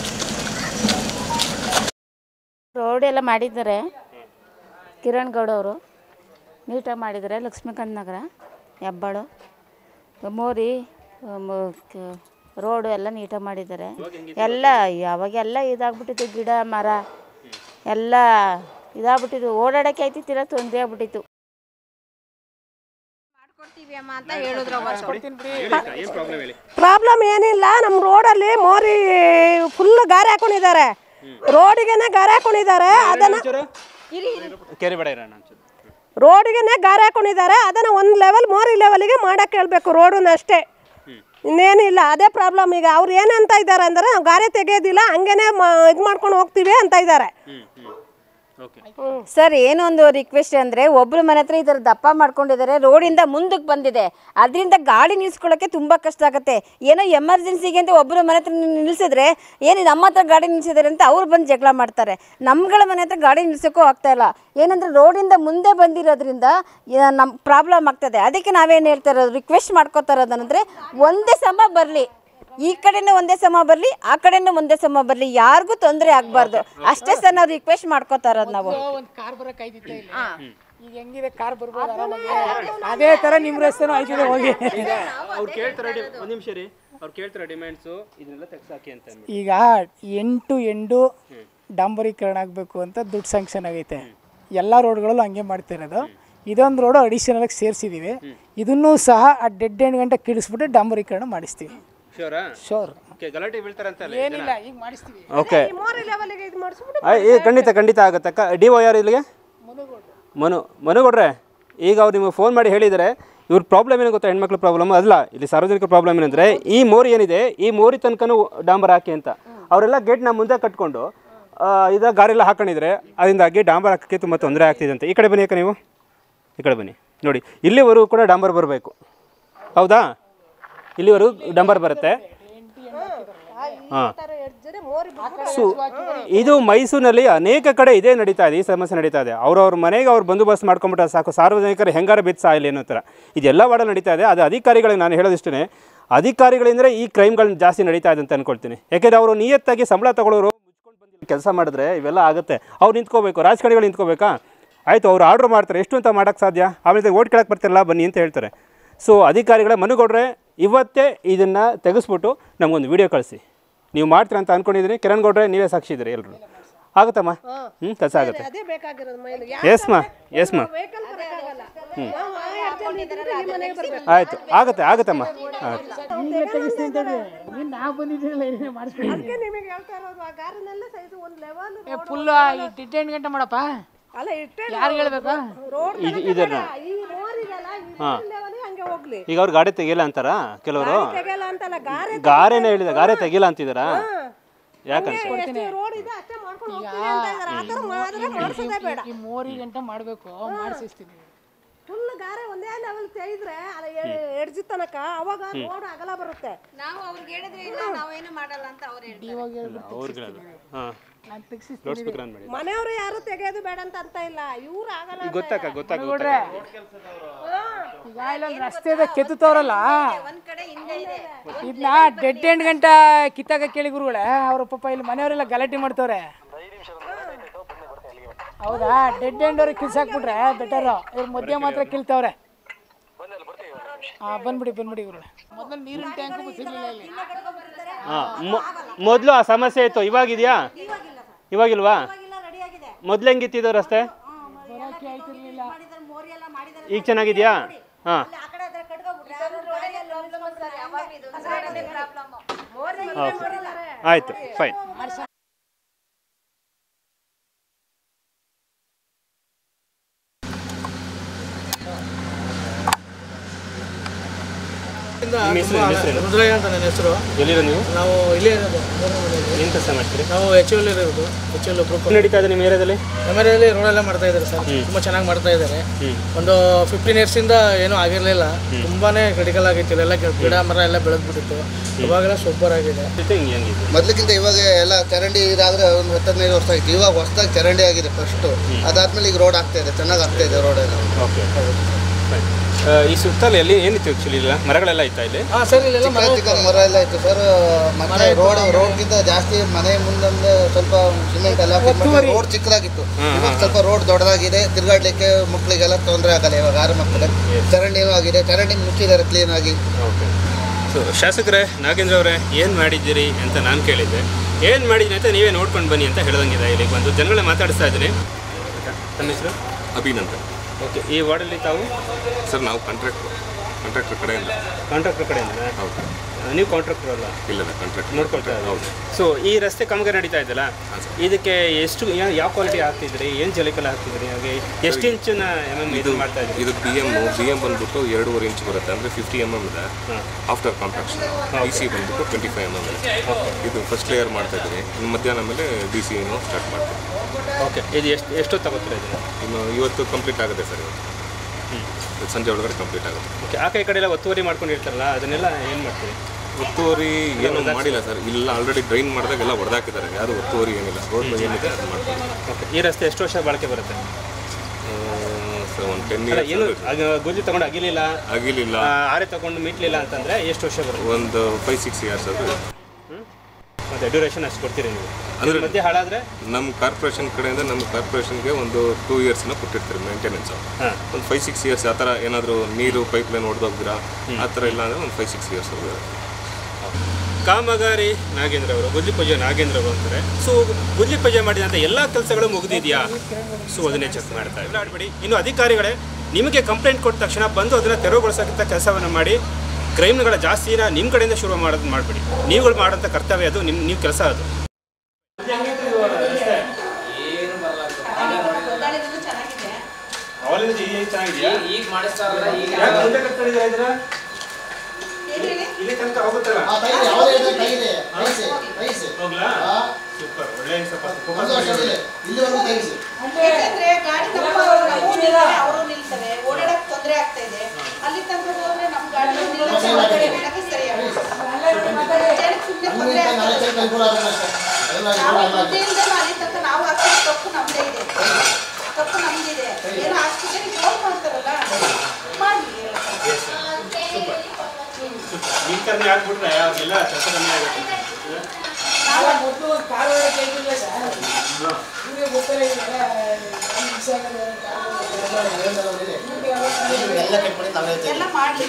ರೋಡ್ ಎಲ್ಲ ಮಾಡಿದ್ದಾರೆ ಕಿರಣ್ ಗೌಡ ಅವರು ನೀಟಾಗಿ ಮಾಡಿದ್ದಾರೆ ಲಕ್ಷ್ಮೀಕಾಂತ್ ನಗರ ಹೆಬ್ಬಾಳು ಮೋರಿ ಮ- ಕ- ರೋಡು ಎಲ್ಲ ನೀಟಾಗಿ ಮಾಡಿದ್ದಾರೆ ಎಲ್ಲ ಯಾವಾಗೆಲ್ಲ ಇದಾಗ್ಬಿಟ್ಟಿತ್ತು ಗಿಡ ಮರ ಎಲ್ಲ ಇದಾಗ್ಬಿಟ್ಟಿತ್ತು ಓಡಾಡೋಕ್ಕೆ ಆಯ್ತಿತ್ತಿಲ್ಲ ತೊಂದರೆ ಆಗ್ಬಿಟ್ಟಿತ್ತು ಅಂತ ಹೇಳಿದ್ರು ಏನು ಪ್ರಾಬ್ಲಮ್ ಹೇಳಿ ಪ್ರಾಬ್ಲಮ್ ಏನಿಲ್ಲ ನಮ್ಮ ರೋಡಲ್ಲಿ ಮೋರಿ ಫುಲ್ ಗಾರೆ ಹಾಕೊಂಡಿದ್ದಾರೆ ರೋಡಿಗೆನೆ ಗಾರೆ ಹಾಕೊಂಡಿದ್ದಾರೆ ಅದನ್ನ ಕೆರೆ ಬೇಡ ಇರೋಣ ಒಂಚೂರು. ರೋಡಿಗೆನೆ ಗಾರೆ ಹಾಕೊಂಡಿದ್ದಾರೆ ಅದನ್ನ ಒಂದು ಲೆವೆಲ್ ಮೋರಿ ಲೆವೆಲ್ಗೆ ಮಾಡಕ್ಕೆ ಹೇಳ್ಬೇಕು ರೋಡನ್ನ ಅಷ್ಟೇ ಇನ್ನೇನು ಇಲ್ಲ ಅದೇ ಪ್ರಾಬ್ಲಮ್ ಈಗ ಅವ್ರು ಏನಂತ ಇದ್ದಾರೆ ಅಂದರೆ ನಾವು ಗಾರೆ ತೆಗೆಯೋದಿಲ್ಲ ಹಂಗೇನೆ ಇದು ಮಾಡ್ಕೊಂಡು ಹೋಗ್ತೀವಿ ಅಂತ ಇದ್ದಾರೆ ಸರ್ ಏನೊಂದು ರಿಕ್ವೆಸ್ಟ್ ಅಂದರೆ ಒಬ್ಬರು ಮನೆ ಹತ್ರ ಈ ಥರ ದಪ್ಪ ಮಾಡ್ಕೊಂಡಿದ್ದಾರೆ ರೋಡಿಂದ ಮುಂದಕ್ಕೆ ಬಂದಿದೆ ಅದರಿಂದ ಗಾಡಿ ನಿಲ್ಸ್ಕೊಳ್ಳೋಕ್ಕೆ ತುಂಬ ಕಷ್ಟ ಆಗುತ್ತೆ ಏನೋ ಎಮರ್ಜೆನ್ಸಿಗೆ ಅಂತ ಒಬ್ಬರು ಮನೆ ಹತ್ರ ನಿಲ್ಲಿಸಿದ್ರೆ ಏನು ನಮ್ಮ ಹತ್ರ ಗಾಡಿ ನಿಲ್ಸಿದ್ದಾರೆ ಅಂತ ಅವ್ರು ಬಂದು ಜಗಳ ಮಾಡ್ತಾರೆ ನಮ್ಗಳ ಮನೆ ಹತ್ರ ಗಾಡಿ ನಿಲ್ಸೋಕ್ಕೂ ಆಗ್ತಾ ಇಲ್ಲ ಏನಂದರೆ ರೋಡಿಂದ ಮುಂದೆ ಬಂದಿರೋದ್ರಿಂದ ನಮ್ಮ ಪ್ರಾಬ್ಲಮ್ ಆಗ್ತದೆ ಅದಕ್ಕೆ ನಾವೇನು ಹೇಳ್ತಾ ಇರೋದು ರಿಕ್ವೆಸ್ಟ್ ಮಾಡ್ಕೋತಾ ಇರೋದಂದರೆ ಒಂದೇ ಸಮ ಬರಲಿ ಈ ಕಡೆನೂ ಒಂದೇ ಸಮ ಬರಲಿ ಆ ಕಡೆನೂ ಒಂದೇ ಸಮ ಬರಲಿ ಯಾರಿಗೂ ತೊಂದರೆ ಆಗಬಾರ್ದು ಅಷ್ಟೇ ಸರ್ ನಾವು ರಿಕ್ವೆಸ್ಟ್ ಮಾಡ್ಕೋತಾ ಇರೋದು ನಾವು ಒಂದು ಕಾರ್ ಬರಕ್ ಆಯ್ತಿತ್ತೆ ಇಲ್ಲ ಈಗ ಹೆಂಗಿದೆ ಕಾರ್ ಬರ್ಬೋದು ಆರಾಮಾಗಿ ಅದೇ ತರ ನಿಮ್ ರಸ್ತೆನೂ ಆಯ್ತಿದೆ ಹೋಗಿ ಈಗ ಅವ್ರು ಕೇಳ್ತಾರೆ ಡಿ- ಒಂದ್ ನಿಮಿಷ ರೀ ಅವ್ರು ಕೇಳ್ತಾರೆ ಡಿಮ್ಯಾಂಡ್ಸು ಇದನ್ನೆಲ್ಲ ತೆಗ್ಸಾಕಿ ಅಂತ ಅಂದ್ಬಿಟ್ಟು. ಈಗ ಎಂಟು ಎಂಟು ಡಾಂಬರೀಕರಣ ಆಗಬೇಕು ಅಂತ ದುಡ್ಡು ಸ್ಯಾಂಕ್ಷನ್ ಆಗೈತೆ ಎಲ್ಲ ರೋಡ್ಗಳಲ್ಲೂ ಹಂಗೆ ಮಾಡ್ತಿರೋದು ಇದೊಂದು ರೋಡು ಅಡಿಷನಲಾಗಿ ಸೇರಿಸಿದ್ದೀವಿ ಇದನ್ನೂ ಸಹ ಆ ಡೆಡ್ ಎಂಡ್ ಗಂಟೆ ಕಿಡಿಸ್ಬಿಟ್ಟು ಡಾಂಬರೀಕರಣ ಮಾಡಿಸ್ತೀವಿ ಶೋರಾ ಶೋರ್ ಓಕೆ ಗಲಾಟೆ ಬೀಳ್ತಾರಂತಲ್ಲ ಏನಿಲ್ಲ ಈಗ ಮಾಡಿಸ್ತೀವಿ ಓಕೆ ಮೋರಿ ಲೆವೆಲ್ಗೆ ಇದು ಮಾಡಿಸ್ಬಿಟ್ಟು ಏ ಖಂಡಿತ ಖಂಡಿತ ಆಗುತ್ತೆ ಅಕ್ಕ ಡಿ ಒ ಯಾರು ಇಲ್ಲಿಗೆ ಮನು ಮನು ಕೊಡ್ರೆ ಈಗ ಅವ್ರು ನಿಮಗೆ ಫೋನ್ ಮಾಡಿ ಹೇಳಿದ್ದಾರೆ ಇವ್ರ ಪ್ರಾಬ್ಲಮ್ ಏನು ಗೊತ್ತಾ ಹೆಣ್ಮಕ್ಳ ಪ್ರಾಬ್ಲಮ್ ಅಲ್ಲ ಇಲ್ಲಿ ಸಾರ್ವಜನಿಕ ಪ್ರಾಬ್ಲಮ್ ಏನಂದರೆ ಈ ಮೋರಿ ಏನಿದೆ ಈ ಮೋರಿ ತನಕನೂ ಡಾಂಬರ್ ಹಾಕಿ ಅಂತ ಅವರೆಲ್ಲ ಗೇಟ್ನ ಮುಂದೆ ಕಟ್ಕೊಂಡು ಆ, ಇದ ಗಾರೆಲ್ಲ ಹಾಕೊಂಡಿದ್ರೆ ಅದರಿಂದಾಗಿ ಡಾಂಬರ್ ಹಾಕೋಕ್ಕೆ ತುಂಬ ತೊಂದರೆ ಆಗ್ತಿದೆ ಅಂತ ಈ ಕಡೆ ಬನ್ನಿ ಯಾಕೆ ನೀವು ಈ ಕಡೆ ಬನ್ನಿ ನೋಡಿ ಇಲ್ಲಿವರೆಗೂ ಕೂಡ ಡಾಂಬರ್ ಬರಬೇಕು ಹೌದಾ ಇಲ್ಲಿವರೆಗೂ ಡಾಂಬರ್ ಬರುತ್ತೆ ಹಾಂ ಸೊ ಇದು ಮೈಸೂರಿನಲ್ಲಿ ಅನೇಕ ಕಡೆ ಇದೇ ನಡೀತಾ ಇದೆ ಈ ಸಮಸ್ಯೆ ನಡೀತಾ ಇದೆ ಅವ್ರವ್ರ ಮನೆಗೆ ಅವ್ರು ಬಂದೋಬಸ್ತ್ ಮಾಡ್ಕೊಂಬಿಟ್ರೆ ಸಾಕು ಸಾರ್ವಜನಿಕರು ಹೆಂಗಾರ ಬಿದ್ದು ಸಾಯಲಿ ಅನ್ನೋ ಥರ ಇದೆಲ್ಲ ವಾರ್ಡಲ್ಲಿ ನಡೀತಾ ಇದೆ ಅದು ಅಧಿಕಾರಿಗಳಿಗೆ ನಾನು ಹೇಳೋದಿಷ್ಟೇ ಅಧಿಕಾರಿಗಳಿಂದರೆ ಈ ಕ್ರೈಮ್ಗಳನ್ನ ಜಾಸ್ತಿ ನಡೀತಾ ಇದೆ ಅಂತ ಅನ್ಕೊಳ್ತೀನಿ ಯಾಕೆಂದರೆ ಅವರು ನಿಯತ್ತಾಗಿ ಸಂಬಳ ತಗೊಳ್ಳೋರು ಮುಚ್ಕೊಂಡು ಬಂದು ಕೆಲಸ ಮಾಡಿದ್ರೆ ಇವೆಲ್ಲ ಆಗುತ್ತೆ ಅವ್ರು ನಿಂತ್ಕೋಬೇಕು ರಾಜಕಾರಣಿಗಳು ನಿಂತ್ಕೋಬೇಕಾ ಆಯಿತು ಅವ್ರು ಆರ್ಡ್ರ್ ಮಾಡ್ತಾರೆ ಎಷ್ಟು ಅಂತ ಮಾಡೋಕ್ಕೆ ಸಾಧ್ಯ ಆಮೇಲೆ ಓಟ್ ಕೇಳಕ್ಕೆ ಬರ್ತಿರಲ್ಲ ಬನ್ನಿ ಅಂತ ಹೇಳ್ತಾರೆ ಸೊ ಅಧಿಕಾರಿಗಳೇ ಮನುಗೌಡ್ರೆ ಇವತ್ತೇ ಇದನ್ನು ತೆಗೆಸ್ಬಿಟ್ಟು ನಮಗೊಂದು ವಿಡಿಯೋ ಕಳಿಸಿ ನೀವು ಮಾಡ್ತೀರಾ ಅಂತ ಅಂದ್ಕೊಂಡಿದ್ದೀನಿ ಕಿರಣ್ ಗೌಡ್ರೆ ನೀವೇ ಸಾಕ್ಷಿ ಇದ್ದೀರಿ ಎಲ್ಲರೂ ಆಗುತ್ತಮ್ಮ ಹ್ಞೂ ಕೆಲಸ ಆಗುತ್ತೆ ಅದೇ ಬೇಕಾಗಿರೋದು ಮೈಲು ಎಸ್ ಮಾ ಎಸ್ ಮಾ ವೆಹಿಕಲ್ ಬರಕ್ಕಾಗಲ್ಲ ಹ್ಮ್. ನಾವು ಆ ಅರ್ಜೆಂಟ್ ಇದ್ರೆ ಈ ಮನೆಗೆ ಬರ್ಬೇಕು ಆಯಿತು ಆಗುತ್ತೆ ಆಗುತ್ತಮ್ಮ ಆಯ್ತು ನಾವು ಬಂದಿದ್ದೀರಲ್ಲ ಏನೇ ಮಾಡಿಸ್ಕೊಳ್ಳಿ ಅದಕ್ಕೆ ನಿಮಗೆ ಹೇಳ್ತಾ ಇರೋದು ಆ ಗಾರಿನೆಲ್ಲ ಸೈಜ್ ಒಂದು ಲೆವೆಲ್ ಫುಲ್ ಎಂಟು ಗಂಟೆ ಮಾಡಪ್ಪ ಅಲ್ಲ ಇಟ್ಟೆ ಯಾರಿಗೆ ಹೇಳ್ಬೇಕು ರೋಡ್ ಇದು ಇದನ್ನ ಈ ಮೋರಿಗೆಲ್ಲ ಹಾಂ ಲೆವೆಲ್ ಹಂಗೆ ಹೋಗ್ಲಿ ಈಗ ಅವ್ರು ಗಾಡಿ ತೆಗಿಯಲ್ಲ ಅಂತಾರ ಕೆಲವರು ತೆಗೆಯಲ್ಲ ಅಂತಲ್ಲ ಗಾರೆ ಗಾರೆನೇ ಹೇಳಿದ ಗಾರೆ ತೆಗಿಯಲ್ಲ ಅಂತಿದ್ದಾರಾ ಯಾಕಂತ ರೋಡ್ ಇದೆ ಅಷ್ಟೇ ಮಾಡ್ಕೊಂಡು ಹೋಗ್ತೀವಿ ಅಂತ ಇದಾರೆ ಆ ಥರ ಮಾಡಿದ್ರೆ ಮಾಡಿಸೋದೇ ಬೇಡ ಈ ಮೂರು ಗಂಟೆ ಮಾಡಬೇಕು ಮಾಡಿಸಿಸ್ತೀನಿ ಫುಲ್ ಗಾರೆ ಒಂದೇ ಲೆವೆಲ್ ತೆಗೆದ್ರೆ ಅದು ಎಡ್ಜಿ ತನಕ ಅವಾಗ ರೋಡ್ ಅಗಲ ಬರುತ್ತೆ ನಾವು ಅವ್ರಿಗೆ ಹೇಳಿದ್ರೆ ಇಲ್ಲ ನಾವೇನು ಮಾಡಲ್ಲ ಅಂತ ಅವ್ರು ಅವ್ರಿಗೆ ಹಾಂ ಲೌಡ್ ಸ್ಪೀಕರ್ ಆನ್ ಮಾಡಿ ಮನೆಯವರು ಯಾರು ತೆಗೆಯೋದು ಬೇಡ ಅಂತ ಅಂತ ಇಲ್ಲ ಇವ್ರು ಆಗಲ್ಲ ಅಂತ ಗೊತ್ತಾಗ ಗೊತ್ತಾಗ ನೋಡ್ರೆ ಈಗ ಇಲ್ಲೊಂದು ರಸ್ತೆದ ಕೆತ್ತುತ್ತವ್ರಲ್ಲ ಇದನ್ನ ಡೆಡ್ ಎಂಡ್ ಗಂಟ ಕಿತ್ತಾಗ ಕೇಳಿ ಗುರುಗಳೇ ಅವ್ರ ಪಾಪ ಇಲ್ಲಿ ಮನೆಯವರೆಲ್ಲ ಗಲಾಟೆ ಮಾಡ್ತವ್ರೆ ಹೌದಾ ಡೆಡ್ ಎಂಡ್ ಅವ್ರಿಗೆ ಕಿಲ್ಸಾಕ್ಬಿಟ್ರೆ ಬೆಟರ್ ಇವ್ರು ಮಧ್ಯ ಮಾತ್ರ ಕಿಲ್ತವ್ರೆ ಹಾಂ ಬಂದ್ಬಿಡಿ ಬಂದ್ಬಿಡಿ ಗುರುಗಳೇ ಮೊದಲು ನೀರಿನ ಟ್ಯಾಂಕು ಸಿಗ್ಲಿಲ್ಲ ಇಲ್ಲಿ ಹಾಂ ಮೊದಲು ಆ ಸಮಸ್ಯೆ ಇತ್ತು ಇವಾಗಿದೆಯಾ ಇವಾಗಿಲ್ವಾ ಮೊದ್ಲು ಹೆಂಗಿತ್ತಿದ್ದು ರಸ್ತೆ ಬರೋಕೆ ಆಯ್ತಿರ್ಲಿಲ್ಲ ಈಗ ಚೆನ್ನಾಗಿದೆಯಾ ಹಾಂ ಆಯಿತು ಫೈನ್ ನಿಮ್ಮ ಹೆಸರು ನಿಮ್ಮ ಹೆಸರೇನು? ರುದ್ರಯ್ಯ ಅಂತ ನನ್ನ ಹೆಸರು ಎಲ್ಲಿರೋ ನೀವು ನಾವು ಇಲ್ಲೇ ಇರೋದು ಏನು ಕೆಲಸ ಮಾಡ್ತೀರಿ ನಾವು ಎಚ್ ಎಲ್ ಇರೋದು ಎಚ್ ಎಲ್ ಗ್ರೂಪ್ ನಡೀತಾ ಇದೆ ನಿಮ್ಮ ಏರಿಯಾದಲ್ಲಿ ಎಮರಲ್ಲಿ ರೋಡೆಲ್ಲ ಮಾಡ್ತಾ ಇದ್ದಾರೆ ಸರ್ ತುಂಬ ಚೆನ್ನಾಗಿ ಮಾಡ್ತಾ ಇದ್ದಾರೆ ಒಂದು ಫಿಫ್ಟೀನ್ ಇಯರ್ಸಿಂದ ಏನೂ ಆಗಿರಲಿಲ್ಲ ತುಂಬಾನೇ ಕ್ರಿಟಿಕಲ್ ಆಗಿತ್ತು ಎಲ್ಲ ಗಿಡ ಮರ ಎಲ್ಲ ಬೆಳೆದ್ಬಿಟ್ಟಿತ್ತು ಇವಾಗೆಲ್ಲ ಸೂಪರ್ ಆಗಿದೆ ಹೆಂಗಿದೆ ಮೊದಲಿಗಿಂತ ಇವಾಗ ಎಲ್ಲ ಚರಂಡಿ ಇದಾದ್ರೆ ಒಂದು ಹತ್ತು ಹದಿನೈದು ವರ್ಷ ಆಯ್ತು ಇವಾಗ ಹೊಸದಾಗಿ ಚರಂಡಿ ಆಗಿದೆ ಫಸ್ಟು ಅದಾದ್ಮೇಲೆ ಈಗ ರೋಡ್ ಆಗ್ತಾ ಇದೆ ಚೆನ್ನಾಗಿ ಆಗ್ತಾ ಇದೆ ರೋಡ್ ಎಲ್ಲ ಓಕೆ ಈ ಸುತ್ತಲೂ ಎಲ್ಲಿ ಏನಿತ್ತು ಆ್ಯಕ್ಚುಲಿ ಇಲ್ಲ ಮರಗಳೆಲ್ಲ ಇತ್ತಾ ಇಲ್ಲಿ ಹಾಂ ಸರ್ ಇಲ್ಲೆಲ್ಲ ಚಿಕ್ಕ ಚಿಕ್ಕ ಮರ ಎಲ್ಲ ಇತ್ತು ಸರ್ ಮತ್ತೆ ರೋಡ್ ರೋಡ್ಗಿಂತ ಜಾಸ್ತಿ ಮನೆ ಮುಂದೊಂದು ಸ್ವಲ್ಪ ಸಿಮೆಂಟ್ ಎಲ್ಲ ರೋಡ್ ಚಿಕ್ಕದಾಗಿತ್ತು ಇವಾಗ ಸ್ವಲ್ಪ ರೋಡ್ ದೊಡ್ಡದಾಗಿದೆ ತಿರುಗಾಡ್ಲಿಕ್ಕೆ ಮಕ್ಕಳಿಗೆಲ್ಲ ತೊಂದರೆ ಆಗಲ್ಲ ಇವಾಗ ಆರು ಮಕ್ಕಳಿಗೆ ಚರಂಡಿನೂ ಆಗಿದೆ ಚರಂಡಿ ಮುಚ್ಚಿದ್ದಾರೆ ಕ್ಲೀನ್ ಆಗಿ ಓಕೆ ಸೊ ಶಾಸಕರೇ ನಾಗೇಂದ್ರ ಅವರೇ ಏನು ಮಾಡಿದ್ದೀರಿ ಅಂತ ನಾನು ಕೇಳಿದ್ದೆ ಏನು ಮಾಡಿದ್ದೀನಿ ಅಂತ ನೀವೇ ನೋಡ್ಕೊಂಡು ಬನ್ನಿ ಅಂತ ಹೇಳ್ದಂಗಿದೆ ಇಲ್ಲಿಗೆ ಬಂದು ಜನಗಳನ್ನ ಮಾತಾಡಿಸ್ತಾ ಇದ್ದೀನಿ ತಮ್ಮ ಹೆಸರು ಅಭಿನ್ ಅಂತ ಓಕೆ ಈ ವಾರ್ಡಲ್ಲಿ ತಾವು ಸರ್ ನಾವು ಕಾಂಟ್ರಾಕ್ಟ್ರು ಕಾಂಟ್ರಾಕ್ಟರ್ ಕಡೆಯಿಂದ ಕಾಂಟ್ರಾಕ್ಟರ್ ಕಡೆಯಿಂದ ಹೌದು ನೀವು ಕಾಂಟ್ರಾಕ್ಟರ್ ಅಲ್ಲ ಇಲ್ಲ ಕಾಂಟ್ರಾಕ್ಟ್ ನೋಡ್ಕೊಳ್ತಾ ಇದ್ದೀವಿ ಹೌದು ಸೊ ಈ ರಸ್ತೆ ಕಾಮಗಾರಿ ನಡೀತಾ ಇದೆಯಲ್ಲ ಇದಕ್ಕೆ ಎಷ್ಟು ಯಾ- ಯಾವ ಕ್ವಾಲಿಟಿ ಹಾಕ್ತಿದ್ರಿ ಏನು ಜಲಿಕಲ್ ಹಾಕ್ತಿದ್ರಿ ಹಾಗೆ ಎಷ್ಟು ಇಂಚಿನ ಎಮ್ ಎಮ್ ಇದು ಮಾಡ್ತಾ ಇದ್ರಿ ಇದು ಬಿ ಎಮ್ ಬಿ ಎಮ್ ಬಂದ್ಬಿಟ್ಟು ಎರಡೂವರೆ ಇಂಚ್ ಬರುತ್ತೆ ಅಂದರೆ ಫಿಫ್ಟಿ ಎಮ್ ಎಮ್ ಇದೆ ಆಫ್ಟರ್ ಕಾಂಟ್ರಾಕ್ಷನ್ ಡಿ ಸಿ ಬಂದ್ಬಿಟ್ಟು ಟ್ವೆಂಟಿ ಫೈವ್ ಎಮ್ ಎಮ್ ಇದೆ ಇದು ಫಸ್ಟ್ ಲೇಯರ್ ಮಾಡ್ತಾ ಇದ್ದೀವಿ ಇನ್ನು ಮಧ್ಯಾಹ್ನ ಮೇಲೆ ಡಿ ಸಿ ಸ್ಟಾರ್ಟ್ ಮಾಡ್ತೀವಿ ಓಕೆ ಇದು ಎಷ್ಟು ಎಷ್ಟು ತಗೋತೀರಾ ಇದನ್ನು ಇನ್ನು ಇವತ್ತು ಕಂಪ್ಲೀಟ್ ಆಗುತ್ತೆ ಸರ್ ಇವತ್ತು ಇವತ್ತು ಸಂಜೆ ಒಳಗಡೆ ಕಂಪ್ಲೀಟ್ ಆಗುತ್ತೆ ಓಕೆ ಆ ಕೈ ಕಡೆ ಎಲ್ಲ ಒತ್ತುವರಿ ಮಾಡ್ಕೊಂಡಿರ್ತಾರಲ್ಲ ಅದನ್ನೆಲ್ಲ ಏನು ಮಾಡ್ತೀರಿ ಒತ್ತುವರಿ ಏನು ಮಾಡಿಲ್ಲ ಸರ್ ಇಲ್ಲ ಆಲ್ರೆಡಿ ಡ್ರೈನ್ ಮಾಡಿದಾಗ ಎಲ್ಲ ಹೊಡೆದಾಕಿದ್ದಾರೆ ಯಾವುದು ಒತ್ತುವರಿ ಏನಿಲ್ಲ ರೋಡ್ ಏನಿದೆ ಅದು ಮಾಡ್ತಾರೆ ಓಕೆ ಈ ರಸ್ತೆ ಎಷ್ಟು ವರ್ಷ ಬಾಳಿಕೆ ಬರುತ್ತೆ ಸರ್ ಒಂದು ಟೆನ್ ಅಲ್ಲ ಏನು ಇಯರ್ಸ್ ಆಗ ಗುಜ್ಜು ತಗೊಂಡು ಅಗಿಲಿಲ್ಲ ಆಗಿಲಿಲ್ಲ ಆ, ಆರೆ ತಗೊಂಡು ಮೀಟ್ಲಿಲ್ಲ ಅಂತಂದ್ರೆ ಎಷ್ಟು ವರ್ಷ ಬರುತ್ತೆ ಒಂದು ಫೈವ್ ಸಿಕ್ಸ್ ಇಯರ್ಸ್ ಅದು ಮತ್ತೆ ಡ್ಯೂರೇಷನ್ ಅಷ್ಟು ಕೊಡ್ತೀರಿ ನೀವು ಅಂದ್ರೆ ಮಧ್ಯೆ ಹಾಳಾದ್ರೆ ನಮ್ಮ ಕಾರ್ಪೊರೇಷನ್ ಕಡೆಯಿಂದ ನಮ್ಮ ಕಾರ್ಪೊರೇಷನ್ಗೆ ಒಂದು ಟೂ ಇಯರ್ಸ್ನ ಕೊಟ್ಟಿರ್ತಾರೆ ಮೇಂಟೆನೆನ್ಸ್ ಒಂದು ಫೈವ್ ಸಿಕ್ಸ್ ಇಯರ್ಸ್ ಆ ಥರ ಏನಾದರೂ ನೀರು ಪೈಪ್ ಲೈನ್ ಹೊಡೆದೋಗ್ದಿರಾ ಆ ಥರ ಇಲ್ಲ ಅಂದರೆ ಒಂದು ಫೈವ್ ಸಿಕ್ಸ್ ಇಯರ್ಸ್ ಹೋಗಿದೆ ಕಾಮಗಾರಿ ನಾಗೇಂದ್ರ ಅವರು ಗುಜ್ಲಿ ಪೂಜೆ ನಾಗೇಂದ್ರ ಅವರು ಅಂತಾರೆ ಸೊ ಗುಜ್ಲಿ ಪೂಜೆ ಮಾಡಿದಂಥ ಎಲ್ಲ ಕೆಲಸಗಳು ಮುಗಿದಿದೆಯಾ ಸೊ ಅದನ್ನೇ ಚೆಕ್ ಮಾಡ್ತಾ ಇಲ್ಲ ಆಡ್ಬೇಡಿ ಇನ್ನು ಅಧಿಕಾರಿಗಳೇ ನಿಮಗೆ ಕಂಪ್ಲೇಂಟ್ ಕೊಟ್ಟ ತಕ್ಷಣ ಬಂದು ಅದನ್ನು ತೆರವುಗೊಳಿಸೋಂಥ ಕೆಲಸವನ್ನು ಮಾಡಿ ಕ್ರೈಮ್ಗಳ ಜಾಸ್ತಿನ ನಿಮ್ಮ ಕಡೆಯಿಂದ ಶುರು ಮಾಡೋದು ಮಾಡಬೇಡಿ ನೀವುಗಳು ಮಾಡೋಂಥ ಕರ್ತವ್ಯ ಅದು ನಿಮ್ಮ ನೀವು ಕೆಲಸ ಅದು ಚೆನ್ನಾಗಿದೆಯಾ ಈಗ ಮಾಡಿಸ್ತಾರಲ್ಲ ಈಗ ಯಾಕೆ ಮುಂದೆ ಕಟ್ಕೊಂಡಿದ್ದೀರಾ ಇದನ್ನ? ಇಲ್ಲಿ ತನಕ ಹೋಗುತ್ತಲ್ಲ ಹೋಗ್ಲಾ ಸೂಪರ್ ಒಳ್ಳೆ ಸ್ವಲ್ಪ focus ಮಾಡಿ. ಯಾಕಂದ್ರೆ ಗಾಡಿ ನಮ್ಮ ನಾವು ನಿಲ್ತಾರೆ, ಅವರು ನಿಲ್ತಾರೆ ಓಡಾಡಕ್ ತೊಂದರೆ ಆಗ್ತಾ ಇದೆ ಅಲ್ಲಿ ತನಕ ಹೋದ್ರೆ ನಮ್ಮ ಗಾಡಿ ನಿಲ್ಲಕ್ಕೆ ಆ ಕಡೆ ಬಿಡಕ್ಕೆ ಸರಿ ಆಗುತ್ತೆ. ಜನಕ್ಕೆ ಸುಮ್ನೆ ತೊಂದ್ರೆ ಆಗ್ತದೆ. ನಾವು ಬುದ್ಧಿ ಇಲ್ದೆ ಅಲ್ಲಿ ತನಕ ನಾವು ಹಾಕಿದ ತಪ್ಪು ನಮ್ದೇ ಇದೆ ತಪ್ಪು ನಮ್ದಿದೆ ಏನೋ ಹಾಸ್ಪಿಟಲ್ ಫೋನ್ ಮಾಡ್ತಾರಲ್ಲ ಮಾಡಿ ನಿಮ್ ಕರ್ನೆ ಹಾಕ್ಬಿಟ್ರೆ ಅವ್ರಿಗೆಲ್ಲ ಕೆಲಸ ಕಮ್ಮಿ ಆಗುತ್ತೆ ನಾವು ಮೊದಲು ಒಂದು ಕಾರ್ ಒಳಗೆ ಇದ್ದಿಲ್ಲ ಸರ್ ನಿಮಗೆ ಗೊತ್ತಲ್ಲ ಈಗ ಎಲ್ಲ ಮಾಡ್ಲಿ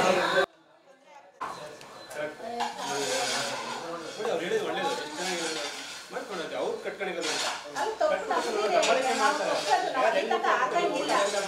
ಅವ್ರು ಹೇಳಿದ್ದು ಒಳ್ಳೇದು ಎಷ್ಟು ಚೆನ್ನಾಗಿದೆ ಮಾಡ್ಕೊಳಕ್ಕೆ ಅವ್ರು ಕಟ್ಕೊಂಡಿದ್ದಾರೆ ಅಂತ. ಅಲ್ಲಿ ತಪ್ಪು ನಮ್ದಿದೆ ನಾವು ತಪ್ಪು ಅದು ಅಲ್ಲಿ ತನಕ ಆಗಂಗಿಲ್ಲ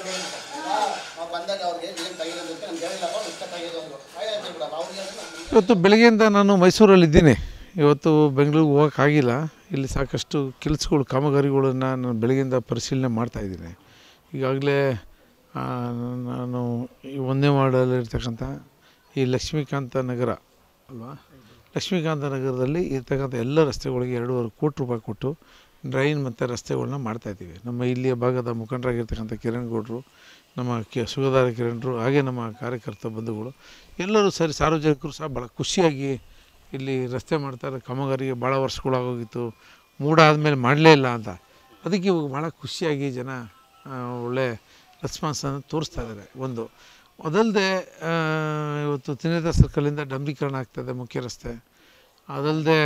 ನಾವು ಬಂದಾಗ ಅವ್ರಿಗೆ ಏನು ತೆಗೆಯೋದಕ್ಕೆ ನಮ್ಗೆ ಹೇಳಿಲ್ಲಪ್ಪ ಇಷ್ಟ ತೆಗೆಯೋದು ಅಂದ್ರು ಆಯ್ತು ಬಿಡಪ್ಪ ಅವ್ರಿಗೆ ಹೇಳಿದ್ರೆ ನಮ್ಗೆ ಇವತ್ತು ಬೆಳಗ್ಗೆಯಿಂದ ನಾನು ಮೈಸೂರಲ್ಲಿದ್ದೀನಿ ಇವತ್ತು ಬೆಂಗಳೂರಿಗೆ ಹೋಗೋಕ್ಕಾಗಿಲ್ಲ ಇಲ್ಲಿ ಸಾಕಷ್ಟು ಕೆಲಸಗಳು ಕಾಮಗಾರಿಗಳನ್ನು ನಾನು ಬೆಳಗ್ಗೆಯಿಂದ ಪರಿಶೀಲನೆ ಮಾಡ್ತಾಯಿದ್ದೀನಿ ಈಗಾಗಲೇ ಆ, ನಾನು ಈ ಒಂದೇ ವಾರ್ಡಲ್ಲಿರ್ತಕ್ಕಂಥ ಈ ಲಕ್ಷ್ಮೀಕಾಂತ ನಗರ ಅಲ್ವಾ ಲಕ್ಷ್ಮೀಕಾಂತ ನಗರದಲ್ಲಿ ಇರ್ತಕ್ಕಂಥ ಎಲ್ಲ ರಸ್ತೆಗಳಿಗೆ ಎರಡೂವರೆ ಕೋಟಿ ರೂಪಾಯಿ ಕೊಟ್ಟು ಡ್ರೈನ್ ಮತ್ತು ರಸ್ತೆಗಳನ್ನ ಮಾಡ್ತಾಯಿದ್ದೀವಿ ನಮ್ಮ ಇಲ್ಲಿಯ ಭಾಗದ ಮುಖಂಡರಾಗಿರ್ತಕ್ಕಂಥ ಕಿರಣ್ ಗೌಡರು ನಮ್ಮ ಕೆ ಸುಗದಾರ ಕಿರಣ್ರು ಹಾಗೆ ನಮ್ಮ ಕಾರ್ಯಕರ್ತ ಬಂಧುಗಳು ಎಲ್ಲರೂ ಸರಿ ಸಾರ್ವಜನಿಕರು ಸಹ ಭಾಳ ಖುಷಿಯಾಗಿ ಇಲ್ಲಿ ರಸ್ತೆ ಮಾಡ್ತಾರೆ ಕಾಮಗಾರಿಗೆ ಭಾಳ ವರ್ಷಗಳಾಗೋಗಿತ್ತು ಮೂಡ ಆದಮೇಲೆ ಮಾಡಲೇ ಇಲ್ಲ ಅಂತ ಅದಕ್ಕೆ ಇವಾಗ ಭಾಳ ಖುಷಿಯಾಗಿ ಜನ ಆ, ಒಳ್ಳೆ ರೆಸ್ಪಾನ್ಸನ್ನು ತೋರಿಸ್ತಾ ಇದ್ದಾರೆ ಒಂದು ಅದಲ್ಲದೆ ಇವತ್ತು ತಿನೇದ ಸರ್ಕಲಿಂದ ಡಂಬರೀಕರಣ ಆಗ್ತಾಯಿದೆ ಮುಖ್ಯ ರಸ್ತೆ ಅದಲ್ಲದೆ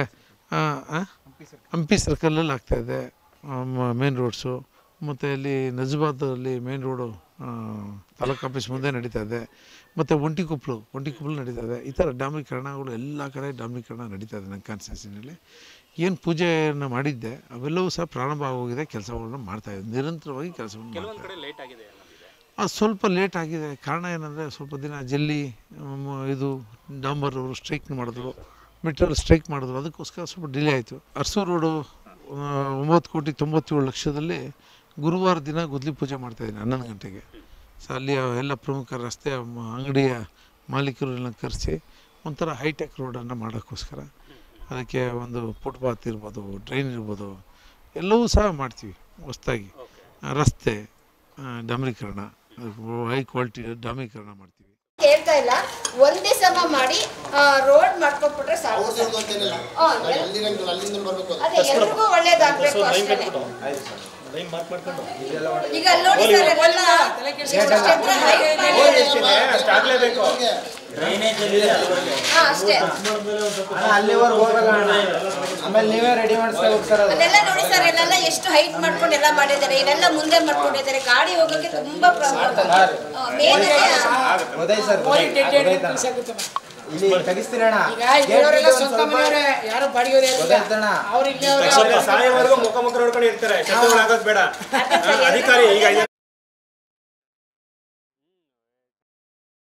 ಹಂಪಿ ಸರ್ಕಲಲ್ಲಿ ಆಗ್ತಾಯಿದೆ ಮೇನ್ ರೋಡ್ಸು ಮತ್ತು ಇಲ್ಲಿ ನಜಬಾದಲ್ಲಿ ಮೇನ್ ರೋಡು ತಾಲೂಕು ಆಫೀಸ್ ಮುಂದೆ ನಡೀತಾ ಇದೆ ಮತ್ತು ಒಂಟಿಕೊಪ್ಪಲು ಒಂಟಿಕೊಪ್ಪಲು ನಡೀತಾ ಇದೆ ಈ ಥರ ಡಾಂಬರೀಕರಣಗಳು ಎಲ್ಲ ಕಡೆ ಡಾಂಬರೀಕರಣ ನಡೀತಾ ಇದೆ ನನ್ನ ಕಾನ್ಸ್ಟಿಟ್ಯೂನ್ಸಿನಲ್ಲಿ ಏನು ಪೂಜೆಯನ್ನು ಮಾಡಿದ್ದೆ ಅವೆಲ್ಲವೂ ಸಹ ಪ್ರಾರಂಭ ಆಗೋಗಿದೆ ಕೆಲಸಗಳನ್ನ ಮಾಡ್ತಾಯಿದ್ದೆ ನಿರಂತರವಾಗಿ ಕೆಲಸವನ್ನು ಕೆಲವೊಂದು ಕಡೆ ಲೇಟ್ ಆಗಿದೆ ಅನ್ನೋದಿದೆ ಅದು ಸ್ವಲ್ಪ ಲೇಟ್ ಆಗಿದೆ ಕಾರಣ ಏನಂದರೆ ಸ್ವಲ್ಪ ದಿನ ಜಲ್ಲಿ ಮ್, ಇದು ಡಾಂಬರ್ ಅವರು ಸ್ಟ್ರೈಕ್ ಮಾಡಿದ್ರು ಮೆಟ್ರಲ್ ಸ್ಟ್ರೈಕ್ ಮಾಡಿದ್ರು ಅದಕ್ಕೋಸ್ಕರ ಸ್ವಲ್ಪ ಡಿಲೇ ಆಯಿತು ಅರ್ಸೂರು ರೋಡು ಆ, ಒಂಬತ್ತು ಕೋಟಿ ತೊಂಬತ್ತೇಳು ಲಕ್ಷದಲ್ಲಿ ಗುರುವಾರ ದಿನ ಗುದ್ಲಿ ಪೂಜೆ ಮಾಡ್ತಾಯಿದ್ದೀನಿ ಹನ್ನೊಂದು ಗಂಟೆಗೆ ಸೊ ಅಲ್ಲಿ ಎಲ್ಲ ಪ್ರಮುಖ ರಸ್ತೆ ಮ- ಅಂಗಡಿಯ ಮಾಲೀಕರನ್ನ ಕರೆಸಿ ಒಂಥರ ಹೈಟೆಕ್ ರೋಡನ್ನು ಮಾಡೋಕ್ಕೋಸ್ಕರ ಅದಕ್ಕೆ ಒಂದು ಫುಟ್ಪಾತ್ ಇರ್ಬೋದು ಡ್ರೈನ್ ಇರ್ಬೋದು ಎಲ್ಲವೂ ಸಹ ಮಾಡ್ತೀವಿ ಹೊಸ್ದಾಗಿ ಆ, ರಸ್ತೆ ಆ, ಡಾಂಬರೀಕರಣ ಹೈ ಕ್ವಾಲಿಟಿ ಡಾಂಬರೀಕರಣ ಮಾಡ್ತೀವಿ ಕೇಳ್ತಾ ಇಲ್ಲ ಒಂದೇ ಸಮ ಮಾಡಿ ರೋಡ್ ಮಾಡ್ಕೊಟ್ಬಿಟ್ರೆ ಸಾಕು ಅವ್ರು ತಿಳಿದು ಅಂತೇನಿಲ್ಲ ಹಾ, ಎಲ್- ಅಲ್ಲಿಂದ ಅಲ್ಲಿಂದ ಬರಬೇಕು ಅದೇ ಎಲ್ರಿಗೂ ಒಳ್ಳೇದಾಗ್ಬೇಕು ಅಷ್ಟೇ ಈಗ ಅಲ್ಲಿ ನೋಡಿ ಸರ್ ಎಲ್ಲ ಎಷ್ಟೆತ್ರ height ಮಾಡಿದ್ದಾರೆ. ಅಷ್ಟಾಗ್ಲೇಬೇಕು ಹಾ, ಅಷ್ಟೇ ಅಲ್ಲಿವರೆಗೆ ಹೋಗಲ್ಲ ಅಣ್ಣ. ಆಮೇಲೆ ನೀವೇ ರೆಡಿ ಮಾಡಿಸ್ತಾ ಹೋಗ್ತಾರ ಅಲ್ಲೆಲ್ಲ ನೋಡಿ ಸರ್ ಇಲ್ಲೆಲ್ಲ ಎಷ್ಟು ಹೈಟ್ ಮಾಡ್ಕೊಂಡು ಎಲ್ಲ ಮಾಡಿದ್ದಾರೆ ಇಲ್ಲೆಲ್ಲ ಮುಂದೆ ಮಾಡ್ಕೊಂಡಿದ್ದಾರೆ ಗಾಡಿ ಹೋಗೋಕೆ ತುಂಬಾ ಪ್ರಾಬ್ಲಮ್ ಮೇನ್ ಉದಯ್ ಸರ್ ಮೋರಿ ಉದಯ್ ಟೆಂಟ್ ಉದಯ್ ಟೆಂಟ್ ತನ. ಸಾಗುತ್ತಣ್ಣ. ಇಲ್ಲಿ ತೆಗಿಸ್ತೀರಣ್ಣ ಈಗ ಇಲ್ಲಿರೋರೆಲ್ಲ ಸ್ವಂತ ಮನೆಯವರೇ ಯಾರು ಬಾಡಿಗೆಯವರೇ ಗೊತ್ತಾಯ್ತಣ್ಣ? ಅವ್ರು ಇಲ್ಲಿ ಸಾಯೋವರೆಗೂ ಮುಖ ಮುಖ ನೋಡ್ಕೊಂಡು ಇರ್ತಾರೆ ಶತ್ರುಗಳಾಗೋದು ಬೇಡ ಅಧಿಕಾರಿ ಈಗ